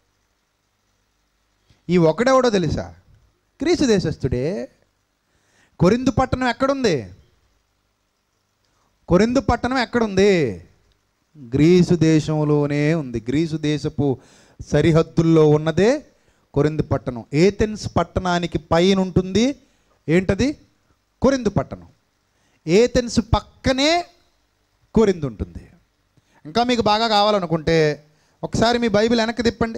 ఈ ఒకడెవడో తెలుసా గ్రీసు దేశస్థుడే కొరిందు పట్టణం ఎక్కడుంది కొరిందు పట్టణం ఎక్కడుంది గ్రీసు దేశంలోనే ఉంది గ్రీసు దేశపు సరిహద్దుల్లో ఉన్నదే కొరిందు పట్టణం ఏథెన్స్ పట్టణానికి పైన ఉంటుంది ఏంటది కొరిందు పట్టణం ఏథెన్స్ పక్కనే కొరిందు ఉంటుంది ఇంకా మీకు బాగా కావాలనుకుంటే ఒకసారి మీ బైబిల్ వెనక్కి తిప్పండి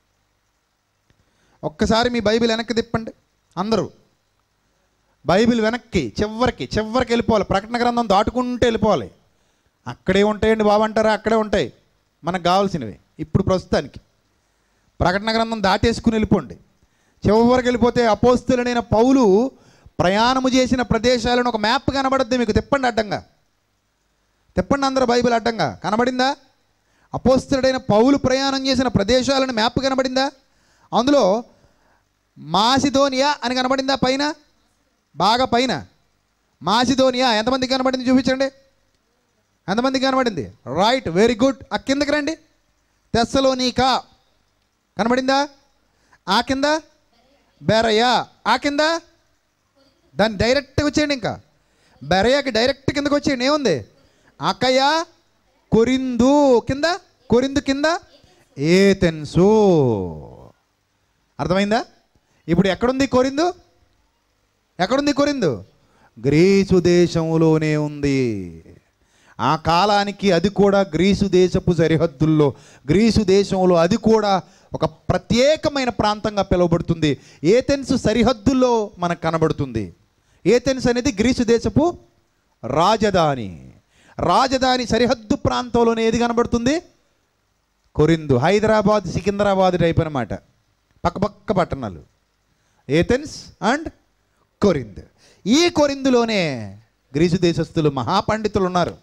ఒక్కసారి మీ బైబిల్ వెనక్కి తిప్పండి అందరూ బైబిల్ వెనక్కి చివరికి చివరికి వెళ్ళిపోవాలి ప్రకటన గ్రంథం దాటుకుంటూ వెళ్ళిపోవాలి అక్కడే ఉంటాయండి బాబు అంటారా అక్కడే ఉంటాయి మనకు కావాల్సినవి ఇప్పుడు ప్రస్తుతానికి ప్రకటన గ్రంథం దాటేసుకుని వెళ్ళిపోండి చివరికి వెళ్ళిపోతే అపోస్తులైన పౌలు ప్రయాణము చేసిన ప్రదేశాలను ఒక మ్యాప్ కనబడుద్ది మీకు తిప్పండి అడ్డంగా తిప్పండి అందరూ బైబిల్ అడ్డంగా కనబడిందా అపోస్తుడైన పౌలు ప్రయాణం చేసిన ప్రదేశాలను మ్యాప్ కనబడిందా అందులో మాసిదోనియా అని కనబడిందా పైన బాగా పైన మాసిదోనియా ఎంతమందికి కనబడింది చూపించండి ఎంతమందికి కనబడింది రైట్ వెరీ గుడ్ ఆ కిందకి రండి తెస్సలోనీకా కనబడిందా ఆ కింద బెరయా ఆ కింద దాన్ని డైరెక్ట్గా వచ్చేయండి ఇంకా బెరయాకి డైరెక్ట్ కిందకి వచ్చేయండి ఏముంది అకయ కొరిందు కింద కొరిందు కింద ఏతెన్సు అర్థమైందా ఇప్పుడు ఎక్కడుంది కొరిందు ఎక్కడుంది కొరిందు గ్రీసు దేశంలోనే ఉంది ఆ కాలానికి అది కూడా గ్రీసు దేశపు సరిహద్దుల్లో గ్రీసు దేశంలో అది కూడా ఒక ప్రత్యేకమైన ప్రాంతంగా పిలువబడుతుంది ఏథెన్స్ సరిహద్దుల్లో మనకు కనబడుతుంది ఏథెన్స్ అనేది గ్రీసు దేశపు రాజధాని రాజధాని సరిహద్దు ప్రాంతంలోనే ఏది కనబడుతుంది కొరిందు హైదరాబాద్ సికింద్రాబాద్ టైప్ అనమాట పక్కపక్క పట్టణాలు ఏథెన్స్ అండ్ కొరింద్ ఈ కొరిందులోనే గ్రీసు దేశస్థులు మహాపండితులు ఉన్నారు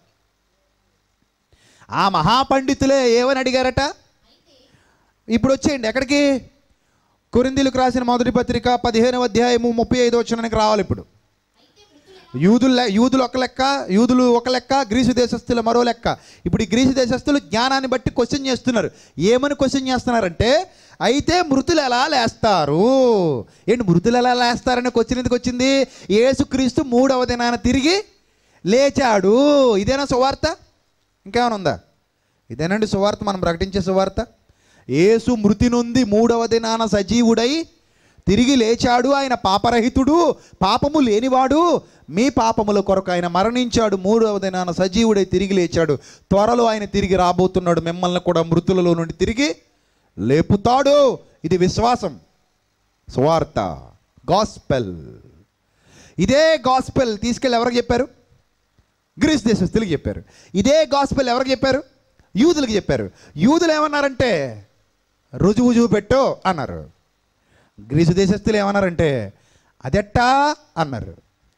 ఆ మహాపండితులే ఏమని అడిగారట ఇప్పుడు వచ్చేయండి ఎక్కడికి కొరిందీలకు రాసిన మొదటి పత్రిక పదిహేనవ అధ్యాయము ముప్పై ఐదో వచ్చినానికి రావాలి ఇప్పుడు యూదుల యూదులు ఒక లెక్క యూదులు ఒక లెక్క గ్రీసు దేశస్తుల మరో లెక్క ఇప్పుడు ఈ గ్రీసు దేశస్తులు జ్ఞానాన్ని బట్టి క్వశ్చన్ చేస్తున్నారు ఏమని క్వశ్చన్ చేస్తున్నారంటే అయితే మృతులు ఎలా లేస్తారు ఏంటి మృతులు ఎలా లేస్తారని క్వశ్చన్ ఎందుకు వచ్చింది యేసుక్రీస్తు మూడవ దినాన తిరిగి లేచాడు ఇదేనా సువార్త ఇంకేమైనా ఉందా ఇదేనండి సువార్త మనం ప్రకటించే సువార్త యేసు మృతి నొంది మూడవ దినాన సజీవుడై తిరిగి లేచాడు ఆయన పాపరహితుడు పాపము లేనివాడు మీ పాపముల కొరకు ఆయన మరణించాడు మూడవ దినాన సజీవుడై తిరిగి లేచాడు త్వరలో ఆయన తిరిగి రాబోతున్నాడు మిమ్మల్ని కూడా మృతులలో నుండి తిరిగి లేపుతాడు ఇది విశ్వాసం స్వార్థ గాస్పెల్ ఇదే గాస్పెల్ తీసుకెళ్ళి ఎవరికి చెప్పారు గ్రీస్ దేశస్తులకి చెప్పారు ఇదే గాస్పెల్ ఎవరికి చెప్పారు యూదులకు చెప్పారు యూదులు ఏమన్నారంటే రుజువు చూపెట్టు అన్నారు గ్రీసు దేశస్తులు ఏమన్నారంటే అదెట్టా అన్నారు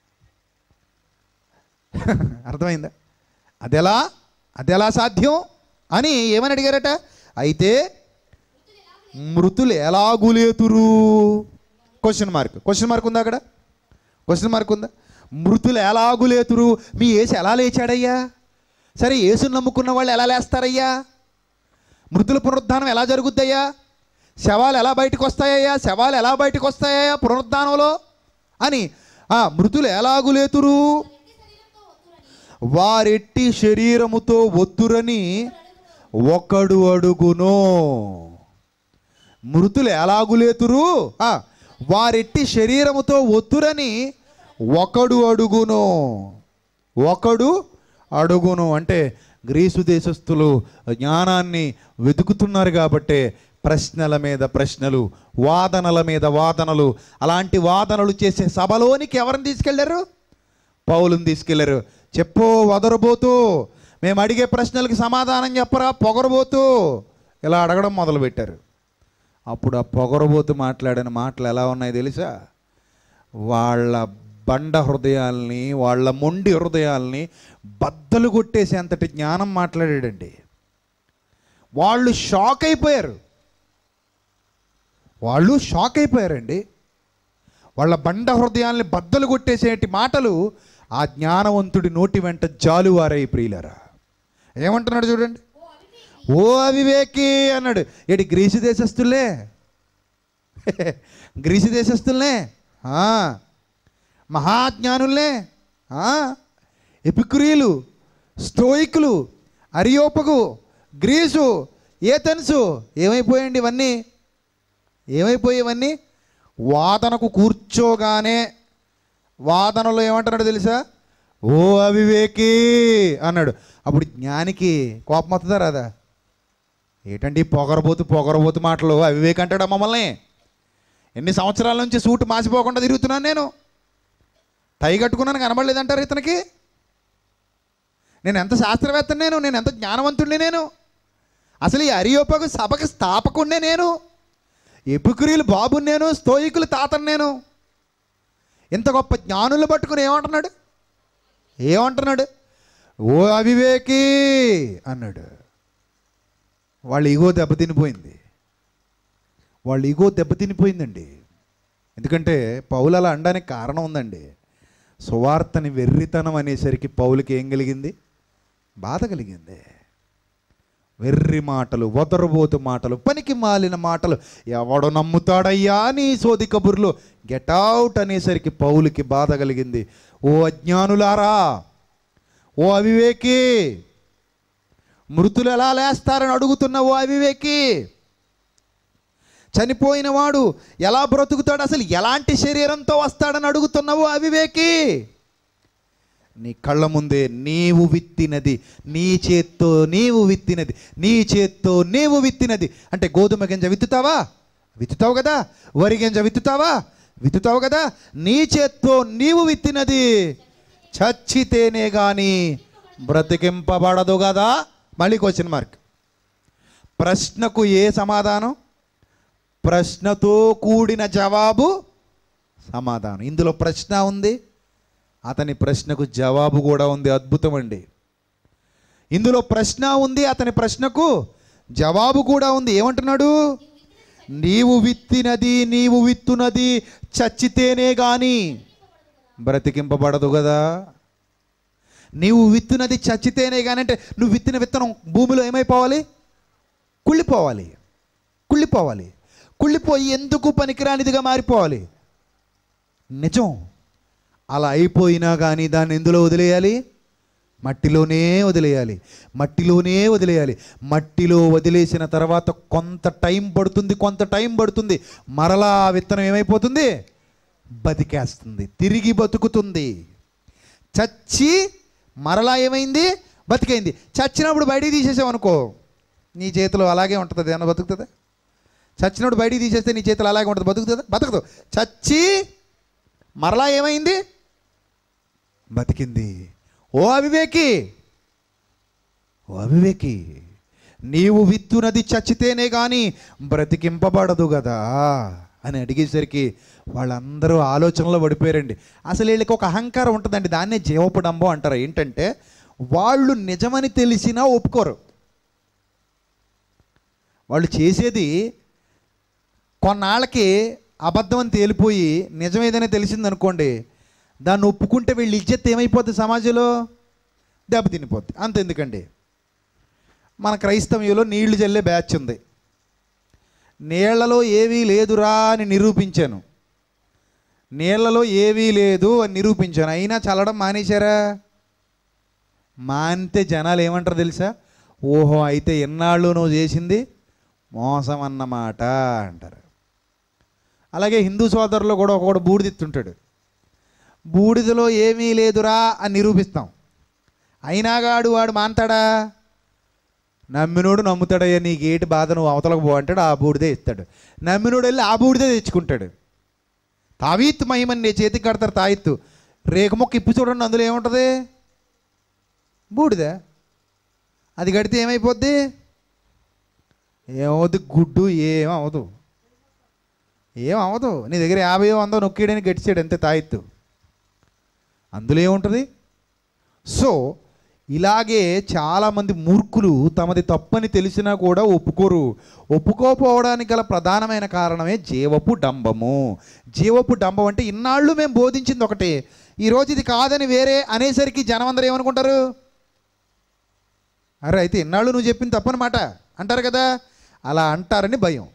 అర్థమైందా అదెలా అదెలా సాధ్యం అని ఏమని అడిగారట అయితే మృతులు ఎలాగులేతురు క్వశ్చన్ మార్క్ క్వశ్చన్ మార్క్ ఉందా అక్కడ క్వశ్చన్ మార్క్ ఉందా మృతులు ఎలాగులేతురు మీ యేసు ఎలా లేచాడయ్యా సరే యేసుని నమ్ముకున్న వాళ్ళు ఎలా లేస్తారయ్యా మృతుల పునరుద్ధానం ఎలా జరుగుద్దయ్యా శవాలు ఎలా బయటకు వస్తాయ్యా శవాలు ఎలా బయటకు వస్తాయా పునరుద్ధానంలో అని ఆ మృతులు ఎలాగులేతురు వారెట్టి శరీరముతో ఒత్తురని ఒకడు అడుగును మృతులు ఎలాగులేతురు ఆ, వారెట్టి శరీరముతో ఒత్తురని ఒకడు అడుగును ఒకడు అడుగును అంటే గ్రీసు దేశస్థులు జ్ఞానాన్ని వెతుకుతున్నారు కాబట్టే ప్రశ్నల మీద ప్రశ్నలు వాదనల మీద వాదనలు అలాంటి వాదనలు చేసే సభలోనికి ఎవరిని తీసుకెళ్లారు పౌలుని తీసుకెళ్లారు చెప్పు వదరబోతూ మేము అడిగే ప్రశ్నలకి సమాధానం చెప్పరా పొగరబోతూ ఇలా అడగడం మొదలుపెట్టారు అప్పుడు ఆ పొగరబోతు మాట్లాడిన మాటలు ఎలా ఉన్నాయి తెలుసా వాళ్ళ బండ హృదయాల్ని వాళ్ళ మొండి హృదయాల్ని బద్దలు కొట్టేసేంతటి జ్ఞానం మాట్లాడాడండి వాళ్ళు షాక్ అయిపోయారు వాళ్ళు షాక్ అయిపోయారండి వాళ్ళ బండ హృదయాల్ని బద్దలు కొట్టేసేటి మాటలు ఆ జ్ఞానవంతుడి నోటి వెంట జాలువారై ప్రియులరా ఏమంటున్నాడు చూడండి ఓ అవివేకి అన్నాడు ఏటి గ్రీసు దేశస్తులే గ్రీసు దేశస్తులే ఆ, మహాజ్ఞానులే ఆ, ఎపిక్రియలు స్టోయికులు అరియోపగు గ్రీసు ఏథెన్సు ఏమైపోయండి ఇవన్నీ ఏమైపోయి ఇవన్నీ వాదనకు కూర్చోగానే వాదనలో ఏమంటున్నాడు తెలుసా ఓ అవివేకి అన్నాడు అప్పుడు జ్ఞానికి కోపం వస్తుందా రాదా ఏంటండి ఈ పొగరబోతు పొగరబోతు మాటలు అవివేక్ అంటాడా మమ్మల్ని ఎన్ని సంవత్సరాల నుంచి సూటు మాసిపోకుండా తిరుగుతున్నాను నేను టై కట్టుకున్నాను కనబడలేదంటారు ఇతనికి నేను ఎంత శాస్త్రవేత్తని నేను నేను ఎంత జ్ఞానవంతుడిని నేను అసలు ఈ అరియోపకు సభకు స్థాపకుండే నేను ఎపుకురీలు బాబు నేను స్తోయికులు తాతను నేను ఇంత గొప్ప జ్ఞానులు పట్టుకుని ఏమంటున్నాడు ఏమంటున్నాడు ఓ అవివేకి అన్నాడు వాళ్ళ ఈగో దెబ్బతినిపోయింది వాళ్ళ ఈగో దెబ్బతినిపోయిందండి ఎందుకంటే పౌలు అలా అనడానికి కారణం ఉందండి సువార్తని వెర్రితనం అనేసరికి పౌలకి ఏం కలిగింది బాధ కలిగింది వెర్రి మాటలు వదరబోతు మాటలు పనికి మాలిన మాటలు ఎవడు నమ్ముతాడయ్యా నీ సోది కబుర్లు గెట్ అవుట్ అనేసరికి పౌలుకి బాధ కలిగింది ఓ అజ్ఞానులారా ఓ అవివేకి మృతులు ఎలా లేస్తారని అడుగుతున్న ఓ అవివేకి చనిపోయిన వాడు ఎలా బ్రతుకుతాడు అసలు ఎలాంటి శరీరంతో వస్తాడని అడుగుతున్నావు అవివేకి నీ కళ్ళ ముందే నీవు విత్తినది నీ చేత్తో నీవు విత్తినది నీ చేత్తో నీవు విత్తినది అంటే గోధుమ గింజ విత్తుతావా విత్తుతావు కదా వరి గింజ విత్తుతావా విత్తుతావు కదా నీ చేత్తో నీవు విత్తినది చచ్చితేనే కానీ బ్రతికింపబడదు కదా మళ్ళీ క్వశ్చన్ మార్క్ ప్రశ్నకు ఏ సమాధానం ప్రశ్నతో కూడిన జవాబు సమాధానం ఇందులో ప్రశ్న ఉంది అతని ప్రశ్నకు జవాబు కూడా ఉంది అద్భుతం అండి ఇందులో ప్రశ్న ఉంది అతని ప్రశ్నకు జవాబు కూడా ఉంది ఏమంటున్నాడు నీవు విత్తినది నీవు విత్తునది చచ్చితేనే గాని బ్రతికింపబడదు కదా నీవు విత్తునది చచ్చితేనే కానీ అంటే నువ్వు విత్తిన విత్తనం భూమిలో ఏమైపోవాలి కుళ్ళిపోవాలి కుళ్ళిపోవాలి కుళ్ళిపోయి ఎందుకు పనికిరానిదిగా మారిపోవాలి నిజం అలా అయిపోయినా కానీ దాన్ని ఎందులో వదిలేయాలి మట్టిలోనే వదిలేయాలి మట్టిలోనే వదిలేయాలి మట్టిలో వదిలేసిన తర్వాత కొంత టైం పడుతుంది కొంత టైం పడుతుంది మరలా ఆ విత్తనం ఏమైపోతుంది బతికేస్తుంది తిరిగి బతుకుతుంది చచ్చి మరలా ఏమైంది బతికైంది చచ్చినప్పుడు బయటికి తీసేసామనుకో నీ చేతిలో అలాగే ఉంటుంది ఏమన్నా బతుకుతుందా చచ్చినప్పుడు బయటికి తీసేస్తే నీ చేతిలో అలాగే ఉంటుంది బతుకుతుందా బతకదు చచ్చి మరలా ఏమైంది బతికింది ఓ అవివేకి ఓ అవివేకి నీవు విత్తునది చచ్చితేనే కానీ బ్రతికింపబడదు కదా అని అడిగేసరికి వాళ్ళందరూ ఆలోచనలో పడిపోయారండి అసలు వీళ్ళకి ఒక అహంకారం ఉంటుందండి దాన్నే జీవపడంబం అంటారు ఏంటంటే వాళ్ళు నిజమని తెలిసినా ఒప్పుకోరు వాళ్ళు చేసేది కొన్నాళ్ళకి అబద్ధం అని తేలిపోయి నిజమేదైనా తెలిసిందనుకోండి దాన్ని ఒప్పుకుంటే వీళ్ళు ఇజ్జత్ ఏమైపోద్ది సమాజంలో దెబ్బతినిపోద్ది అంతెందుకండి మన క్రైస్తవ్యంలో నీళ్లు చల్లే బ్యాచ్ ఉంది నీళ్లలో ఏవీ లేదురా అని నిరూపించాను నీళ్లలో ఏవీ లేదు అని నిరూపించాను అయినా చల్లడం మానేశారా మానితే జనాలు ఏమంటారు తెలుసా ఓహో అయితే ఎన్నాళ్ళు నువ్వు చేసింది మోసం అన్నమాట అంటారు అలాగే హిందూ సోదరులు కూడా ఒకడు బూడిదిత్తుంటాడు బూడిదలో ఏమీ లేదురా అని నిరూపిస్తాం అయినాగాడు వాడు మాంతాడా నమ్మినోడు నమ్ముతాడయ్యా నీకు ఏంటి బాధ నువ్వు అవతలకు పో అంటాడు ఆ బూడిదే ఇస్తాడు నమ్మినోడు వెళ్ళి ఆ బూడిదే తెచ్చుకుంటాడు తావీత్తు మహిమని నీ చేతికి కడతారు తాయిత్తు రేకు మొక్క ఇప్పు చూడండి అందులో ఏముంటుంది బూడిద అది కడితే ఏమైపోద్ది ఏమవుద్ది గుడ్డు ఏమవదు ఏమవదు నీ దగ్గర యాభై వందో నొక్కేయడానికి గట్టిసాడు అంతే తాయెత్తు అందులో ఏముంటుంది సో ఇలాగే చాలామంది మూర్ఖులు తమది తప్పని తెలిసినా కూడా ఒప్పుకోరు ఒప్పుకోపోవడానికి గల ప్రధానమైన కారణమే జీవపు డంబము జీవపు డంబం అంటే ఇన్నాళ్ళు మేము బోధించింది ఒకటే ఈరోజు ఇది కాదని వేరే అనేసరికి జనం అందరూ ఏమనుకుంటారు అరే అయితే ఇన్నాళ్ళు నువ్వు చెప్పింది తప్పనమాట అంటారు కదా అలా అంటారని భయం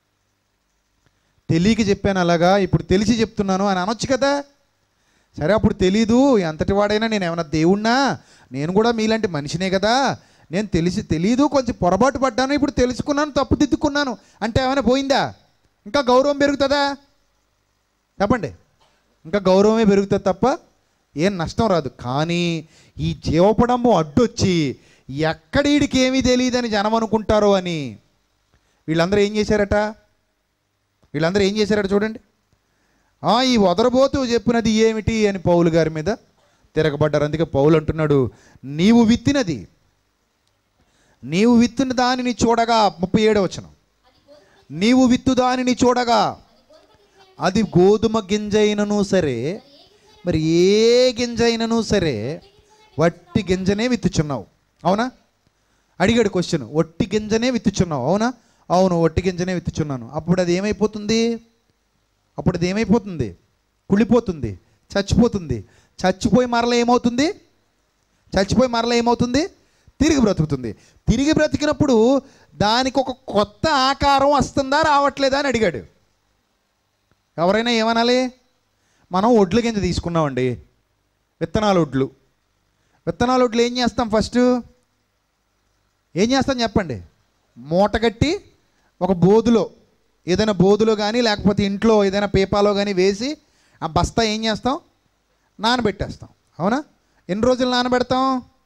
తెలియక చెప్పాను అలాగా ఇప్పుడు తెలిసి చెప్తున్నాను అని అనొచ్చు కదా సరే అప్పుడు తెలీదు ఎంతటి వాడైనా నేను ఏమైనా దేవుణ్ణా నేను కూడా మీలాంటి మనిషినే కదా నేను తెలిసి తెలీదు కొంచెం పొరపాటు పడ్డాను ఇప్పుడు తెలుసుకున్నాను తప్పు దిద్దుకున్నాను అంటే ఏమైనా పోయిందా ఇంకా గౌరవం పెరుగుతుందా చెప్పండి ఇంకా గౌరవమే పెరుగుతుంది తప్ప ఏం నష్టం రాదు కానీ ఈ జీవపడంబం అడ్డొచ్చి ఎక్కడీడికి ఏమీ తెలియదని జనం అనుకుంటారో అని వీళ్ళందరూ ఏం చేశారట వీళ్ళందరూ ఏం చేశారట చూడండి ఆ, ఈ వదరబోతు చెప్పినది ఏమిటి అని పౌలు గారి మీద తిరగబడ్డారు అందుకే పౌలు అంటున్నాడు నీవు విత్తినది నీవు విత్తిన దానిని చూడగా ముప్పై ఏడవ వచనం నీవు విత్తు దానిని చూడగా అది గోధుమ గింజ అయినను సరే మరి ఏ గింజ అయినను సరే వట్టి గింజనే విత్తుచున్నావు అవునా అడిగాడు క్వశ్చన్ ఒట్టి గింజనే విత్తుచున్నావు అవునా అవును ఒట్టి గింజనే విత్తుచున్నాను అప్పుడు అది ఏమైపోతుంది అప్పుడు అది ఏమైపోతుంది కుళ్ళిపోతుంది చచ్చిపోతుంది చచ్చిపోయి మరల ఏమవుతుంది చచ్చిపోయి మరల ఏమవుతుంది తిరిగి బ్రతుకుతుంది తిరిగి బ్రతికినప్పుడు దానికి ఒక కొత్త ఆకారం వస్తుందా రావట్లేదా అని అడిగాడు ఎవరైనా ఏమనాలి మనం ఒడ్ల గింజ తీసుకున్నామండి విత్తనాలు ఒడ్లు విత్తనాలు ఒడ్లు ఏం చేస్తాం ఫస్ట్ ఏం చేస్తాం చెప్పండి మూట కట్టి ఒక బోధులో ఏదైనా బోధులో కానీ లేకపోతే ఇంట్లో ఏదైనా పేపాలో కానీ వేసి ఆ బస్తా ఏం చేస్తాం నానబెట్టేస్తాం అవునా ఎన్ని రోజులు నానబెడతాం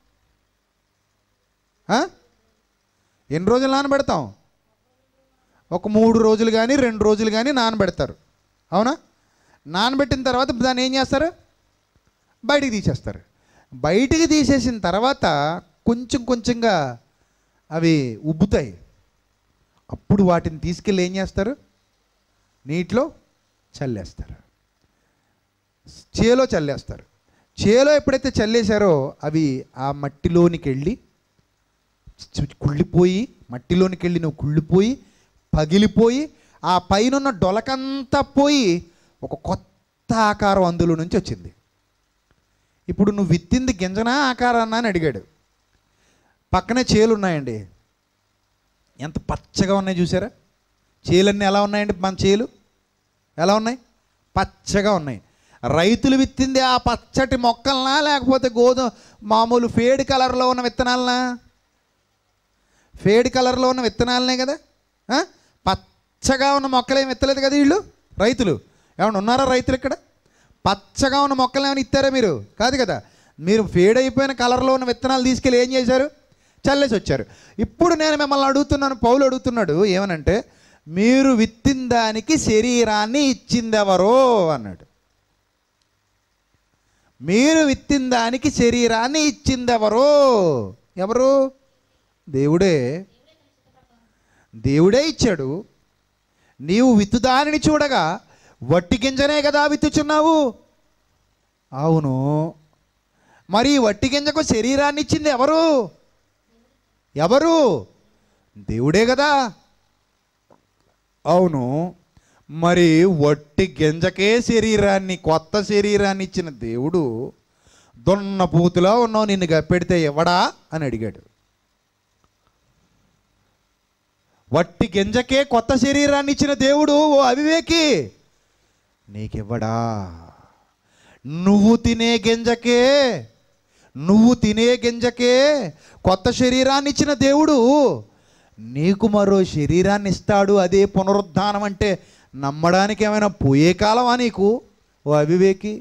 ఆ? ఎన్ని రోజులు నానబెడతాం ఒక మూడు రోజులు కానీ రెండు రోజులు కానీ నానబెడతారు అవునా నానబెట్టిన తర్వాత దాన్ని ఏం చేస్తారు బయటికి తీసేస్తారు బయటికి తీసేసిన తర్వాత కొంచెం కొంచెంగా అవి ఉబ్బుతాయి అప్పుడు వాటిని తీసుకెళ్ళి ఏం చేస్తారు నీటిలో చల్లేస్తారు చేలో చల్లేస్తారు చేలో ఎప్పుడైతే చల్లేశారో అవి ఆ మట్టిలోనికి వెళ్ళి చి- కుళ్ళిపోయి మట్టిలోనికి వెళ్ళి నువ్వు కుళ్ళిపోయి పగిలిపోయి ఆ పైనున్న డొలకంతా పోయి ఒక కొత్త ఆకారం అందులో నుంచి వచ్చింది ఇప్పుడు నువ్వు విత్తింది గింజనా ఆకారాన్నా అని అడిగాడు పక్కనే చేలు ఉన్నాయండి ఎంత పచ్చగా ఉన్నాయి చూసారా చేలన్నీ ఎలా ఉన్నాయండి మన చేలు ఎలా ఉన్నాయి పచ్చగా ఉన్నాయి రైతులు విత్తింది ఆ పచ్చటి మొక్కలనా లేకపోతే గోధుమ మామూలు ఫేడ్ కలర్లో ఉన్న విత్తనాలనా ఫేడ్ కలర్లో ఉన్న విత్తనాలనే కదా ఆ? పచ్చగా ఉన్న మొక్కలు ఏమి ఎత్తలేదు కదా వీళ్ళు రైతులు ఏమన్నా ఉన్నారా రైతులు ఇక్కడ పచ్చగా ఉన్న మొక్కలు ఏమైనా ఇస్తారా మీరు కాదు కదా మీరు ఫేడ్ అయిపోయిన కలర్లో ఉన్న విత్తనాలు తీసుకెళ్ళి ఏం చేశారు చల్లేసి వచ్చారు ఇప్పుడు నేను మిమ్మల్ని అడుగుతున్నాను పౌలు అడుగుతున్నాడు ఏమనంటే మీరు విత్తిన దానికి శరీరాన్ని ఇచ్చిందెవరో అన్నాడు మీరు విత్తిన దానికి శరీరాన్ని ఇచ్చిందెవరో ఎవరు దేవుడే దేవుడే ఇచ్చాడు నీవు విత్తు దానిని చూడగా వట్టి గింజనే కదా విత్తుచున్నావు అవును మరి ఈ వట్టి గింజకు శరీరాన్ని ఇచ్చింది ఎవరు ఎవరు దేవుడే కదా అవును మరి వట్టి గింజకే శరీరాన్ని కొత్త శరీరాన్ని ఇచ్చిన దేవుడు దున్నపూతులా ఉన్నావు నిన్ను గప్పెడితే ఇవ్వడా అని అడిగాడు వట్టి గింజకే కొత్త శరీరాన్ని ఇచ్చిన దేవుడు ఓ అవివేకి నీకివ్వడా నువ్వు తినే గింజకే నువ్వు తినే గింజకే కొత్త శరీరాన్ని ఇచ్చిన దేవుడు నీకు మరో శరీరాన్ని ఇస్తాడు అదే పునరుద్ధానం అంటే నమ్మడానికి ఏమైనా పోయే కాలమా నీకు ఓ అవివేకి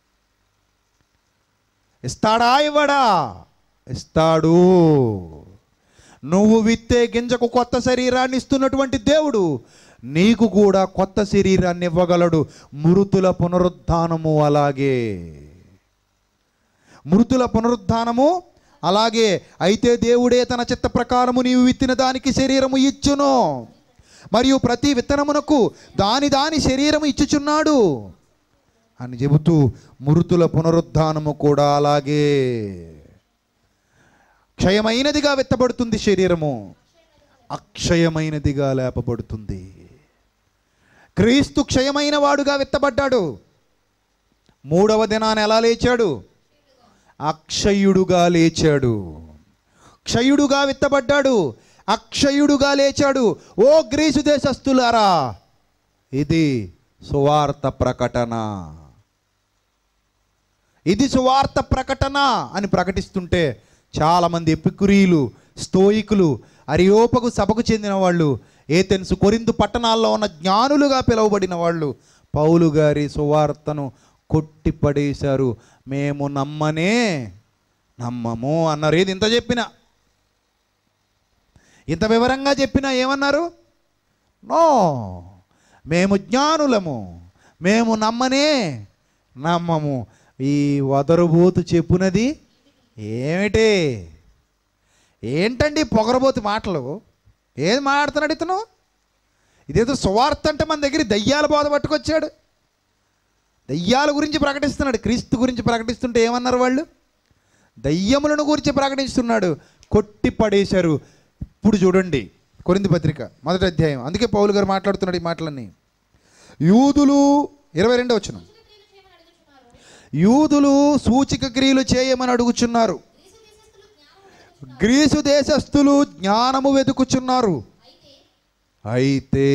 ఇస్తాడా ఇవ్వడా ఇస్తాడు నువ్వు విత్తే గింజకు కొత్త శరీరాన్ని ఇస్తున్నటువంటి దేవుడు నీకు కూడా కొత్త శరీరాన్ని ఇవ్వగలడు మృతుల పునరుద్ధానము అలాగే మృతుల పునరుద్ధానము అలాగే అయితే దేవుడే తన చిత్త ప్రకారము నీవు విత్తిన దానికి శరీరము ఇచ్చును మరియు ప్రతి విత్తనమునకు దాని దాని శరీరము ఇచ్చుచున్నాడు అని చెబుతూ మృతుల పునరుద్ధానము కూడా అలాగే క్షయమైనదిగా విత్తబడుతుంది శరీరము అక్షయమైనదిగా లేపబడుతుంది క్రీస్తు క్షయమైన వాడుగా విత్తబడ్డాడు మూడవ దినాన ఎలా లేచాడు అక్షయుడుగా లేచాడు క్షయుడుగా విత్తబడ్డాడు అక్షయుడుగా లేచాడు ఓ గ్రీసు దేశస్థులారా ఇది సువార్త ప్రకటన ఇది సువార్త ప్రకటన అని ప్రకటిస్తుంటే చాలామంది ఎపికురీలు స్తోయికులు అరియోపకు సభకు చెందిన వాళ్ళు ఏతెన్సు కొరిందు పట్టణాల్లో ఉన్న జ్ఞానులుగా పిలువబడిన వాళ్ళు పౌలు గారి సువార్తను కొట్టిపడేశారు మేము నమ్మనే నమ్మము అన్నారు ఏది ఇంత చెప్పినా ఇంత వివరంగా చెప్పినా ఏమన్నారు నో మేము జ్ఞానులము మేము నమ్మనే నమ్మము ఈ వదరుబోతు చెప్పునది ఏమిటి ఏంటండి పొగరబోతు మాటలు ఏది మాట్లాడుతున్నాడు ఇతను ఇదేదో సువార్త అంటే మన దగ్గర దయ్యాల బోధ పట్టుకొచ్చాడు దయ్యాల గురించి ప్రకటిస్తున్నాడు క్రీస్తు గురించి ప్రకటిస్తుంటే ఏమన్నారు వాళ్ళు దయ్యములను గురించి ప్రకటిస్తున్నాడు కొట్టి పడేశారు ఇప్పుడు చూడండి కొరింది పత్రిక మొదటి అధ్యాయం అందుకే పౌలు గారు మాట్లాడుతున్నాడు ఈ మాటలన్నీ యూదులు ఇరవై రెండో వచ్చిన యూదులు సూచిక క్రియలు చేయమని అడుగుచున్నారు గ్రీసు దేశస్థులు జ్ఞానము వెతుకుచున్నారు అయితే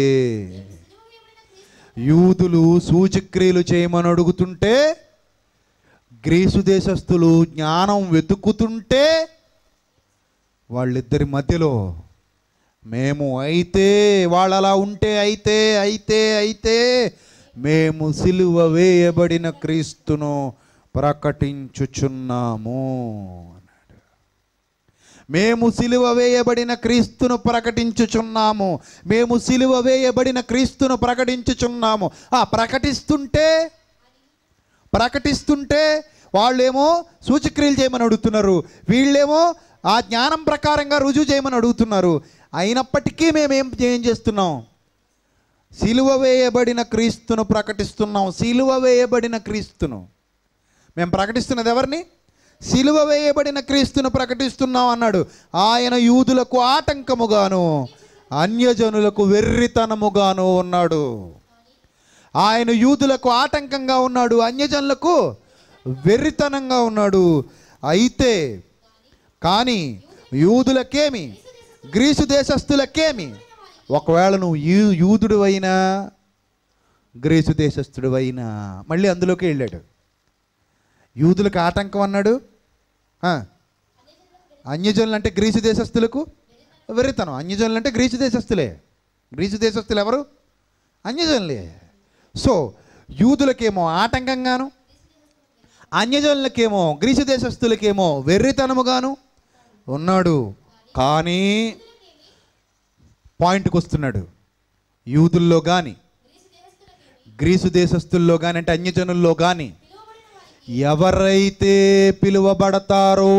యూదులు సూచక్రియలు చేయమని అడుగుతుంటే గ్రీసు దేశస్థులు జ్ఞానం వెతుకుతుంటే వాళ్ళిద్దరి మధ్యలో మేము అయితే వాళ్ళు అలా ఉంటే అయితే అయితే అయితే మేము సిలువ వేయబడిన క్రీస్తును ప్రకటించుచున్నాము అన్నాడు మేము సిలువ వేయబడిన క్రీస్తును ప్రకటించుచున్నాము మేము సిలువ వేయబడిన క్రీస్తును ప్రకటించుచున్నాము ఆ ప్రకటిస్తుంటే ప్రకటిస్తుంటే వాళ్ళేమో సూచక్రియలు చేయమని అడుగుతున్నారు వీళ్ళేమో ఆ జ్ఞానం ప్రకారంగా రుజువు చేయమని అడుగుతున్నారు అయినప్పటికీ మేము ఏం ఏం చేస్తున్నాం సిలువ వేయబడిన క్రీస్తును ప్రకటిస్తున్నాం సిలువ వేయబడిన క్రీస్తును మేము ప్రకటిస్తున్నది ఎవరిని సిలువ వేయబడిన క్రీస్తును ప్రకటిస్తున్నాం అన్నాడు ఆయన యూదులకు ఆటంకముగాను అన్యజనులకు వెర్రితనముగాను ఉన్నాడు ఆయన యూదులకు ఆటంకంగా ఉన్నాడు అన్యజనులకు వెర్రితనంగా ఉన్నాడు అయితే కానీ యూదులకేమి గ్రీసు దేశస్థులకేమి ఒకవేళ నువ్వు యూ యూదుడు అయినా గ్రీసు దేశస్థుడు అయినా మళ్ళీ అందులోకి వెళ్ళాడు యూదులకు ఆటంకం అన్నాడు ఆ. అన్యజనులు అంటే గ్రీసు దేశస్థులకు వెర్రితనం అన్యజనులు అంటే గ్రీసు దేశస్థులే గ్రీసు దేశస్థులు ఎవరు అన్యజనులే సో యూదులకేమో ఆటంకంగాను అన్యజనులకేమో గ్రీసు దేశస్థులకేమో వెర్రితనముగాను ఉన్నాడు కానీ పాయింట్కి వస్తున్నాడు యూదుల్లో కానీ గ్రీసు దేశస్థుల్లో కానీ అంటే అన్యజనుల్లో కానీ ఎవరైతే పిలువబడతారో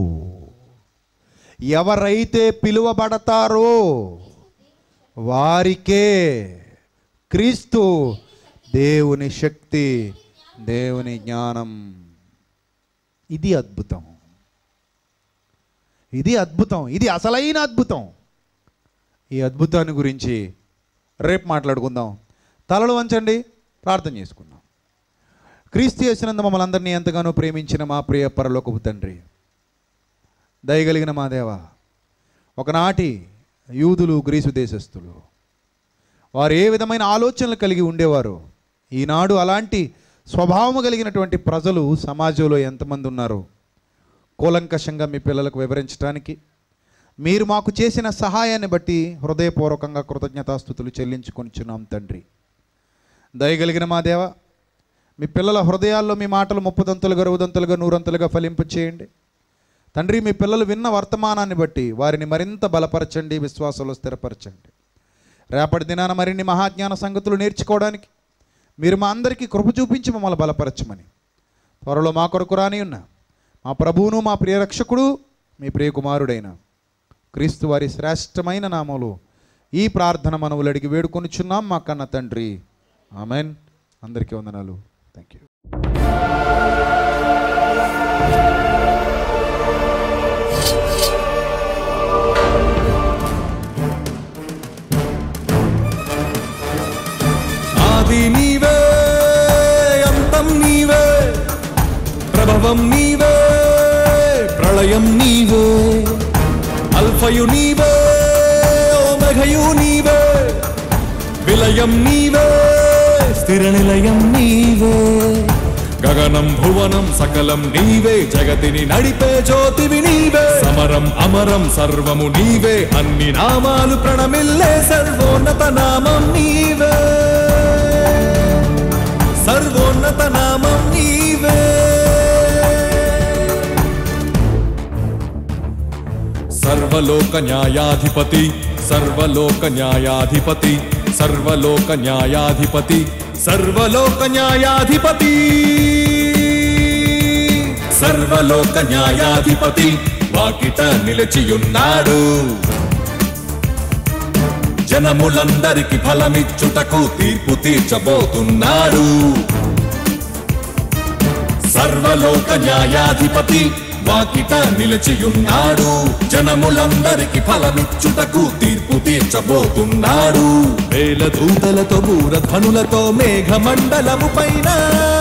ఎవరైతే పిలువబడతారో వారికే క్రీస్తు దేవుని శక్తి దేవుని జ్ఞానం ఇది అద్భుతం ఇది అద్భుతం ఇది అసలైన అద్భుతం ఈ అద్భుతాన్ని గురించి రేపు మాట్లాడుకుందాం తలలు వంచండి ప్రార్థన చేసుకుందాం క్రీస్తు చేసినందు మమ్మల్ని అందరినీ ఎంతగానో ప్రేమించిన మా ప్రియ పరలోకపు తండ్రి దయగలిగిన మా దేవ ఒకనాటి యూదులు గ్రీసు దేశస్థులు వారు ఏ విధమైన ఆలోచనలు కలిగి ఉండేవారు ఈనాడు అలాంటి స్వభావము కలిగినటువంటి ప్రజలు సమాజంలో ఎంతమంది ఉన్నారు కూలంకషంగా మీ పిల్లలకు వివరించడానికి మీరు మాకు చేసిన సహాయాన్ని బట్టి హృదయపూర్వకంగా కృతజ్ఞతాస్థుతులు చెల్లించుకొనిచున్నాం తండ్రి దయగలిగిన మా దేవ మీ పిల్లల హృదయాల్లో మీ మాటలు ముప్పదంతులుగా అరవదంతులుగా నూరంతులుగా ఫలింపు చేయండి తండ్రి మీ పిల్లలు విన్న వర్తమానాన్ని బట్టి వారిని మరింత బలపరచండి విశ్వాసంలో స్థిరపరచండి రేపటి దినాన మరిన్ని మహాజ్ఞాన సంగతులు నేర్చుకోవడానికి మీరు మా అందరికీ కృప చూపించి మమ్మల్ని బలపరచమని త్వరలో మా కొరకు రాని ఉన్న మా ప్రభువును మా ప్రియరక్షకుడు మీ ప్రియ కుమారుడైన క్రీస్తు వారి శ్రేష్టమైన నామములో ఈ ప్రార్థన మనవులు అడిగి వేడుకొనిచున్నాం మా కన్న తండ్రి ఆమెన్ అందరికీ వందనాలు థ్యాంక్ యూ ఆది నీవే అంతం నీవే ప్రభవం నీవే ప్రళయం నీవే అల్ఫయు నీవే ఓమఘయు నీవే విలయం నీవే స్థిర నిలయం నీవే గగనం భువనం సకలం నీవే జగతిని నడిపే జ్యోతివి నీవే సమరం అమరం సర్వము నీవే అన్ని నామాలు ప్రణమిల్లే సర్వోన్నత నామం నీవే సర్వోన్నత నామం నీవే సర్వలోక న్యాయాధిపతి సర్వలోక న్యాయాధిపతి సర్వలోక న్యాయాధిపతి సర్వలోక న్యాయాధిపతి సర్వలోక న్యాయాధిపతి వాకిట నిలిచియున్నాడు జనములందరికి ఫలమిచ్చుటకు తీర్పు తీర్చబోతున్నాడు సర్వలోక న్యాయాధిపతి వాకిట నిలిచియున్నాడు జనములందరికి ఫలమిచ్చుటకు తీర్పు తీర్చబోతున్నాడు వేల దూతలతో బూరధ్వనులతో మేఘమండలము పైన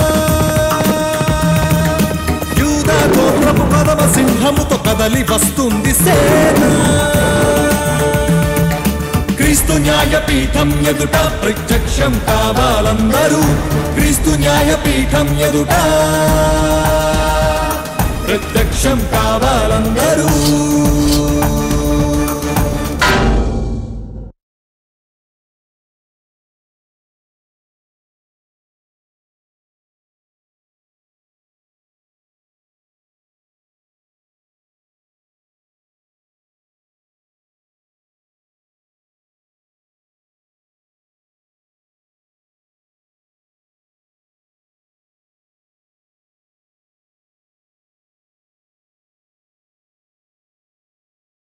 యూదా గోత్రపు పదవ సింహముతో కదలి వస్తుంది సేన క్రీస్తు న్యాయపీఠం ఎదుట ప్రత్యక్షం కావాలందరూ క్రీస్తు న్యాయపీఠం ఎదుట ప్రత్యక్షం కావాలందరూ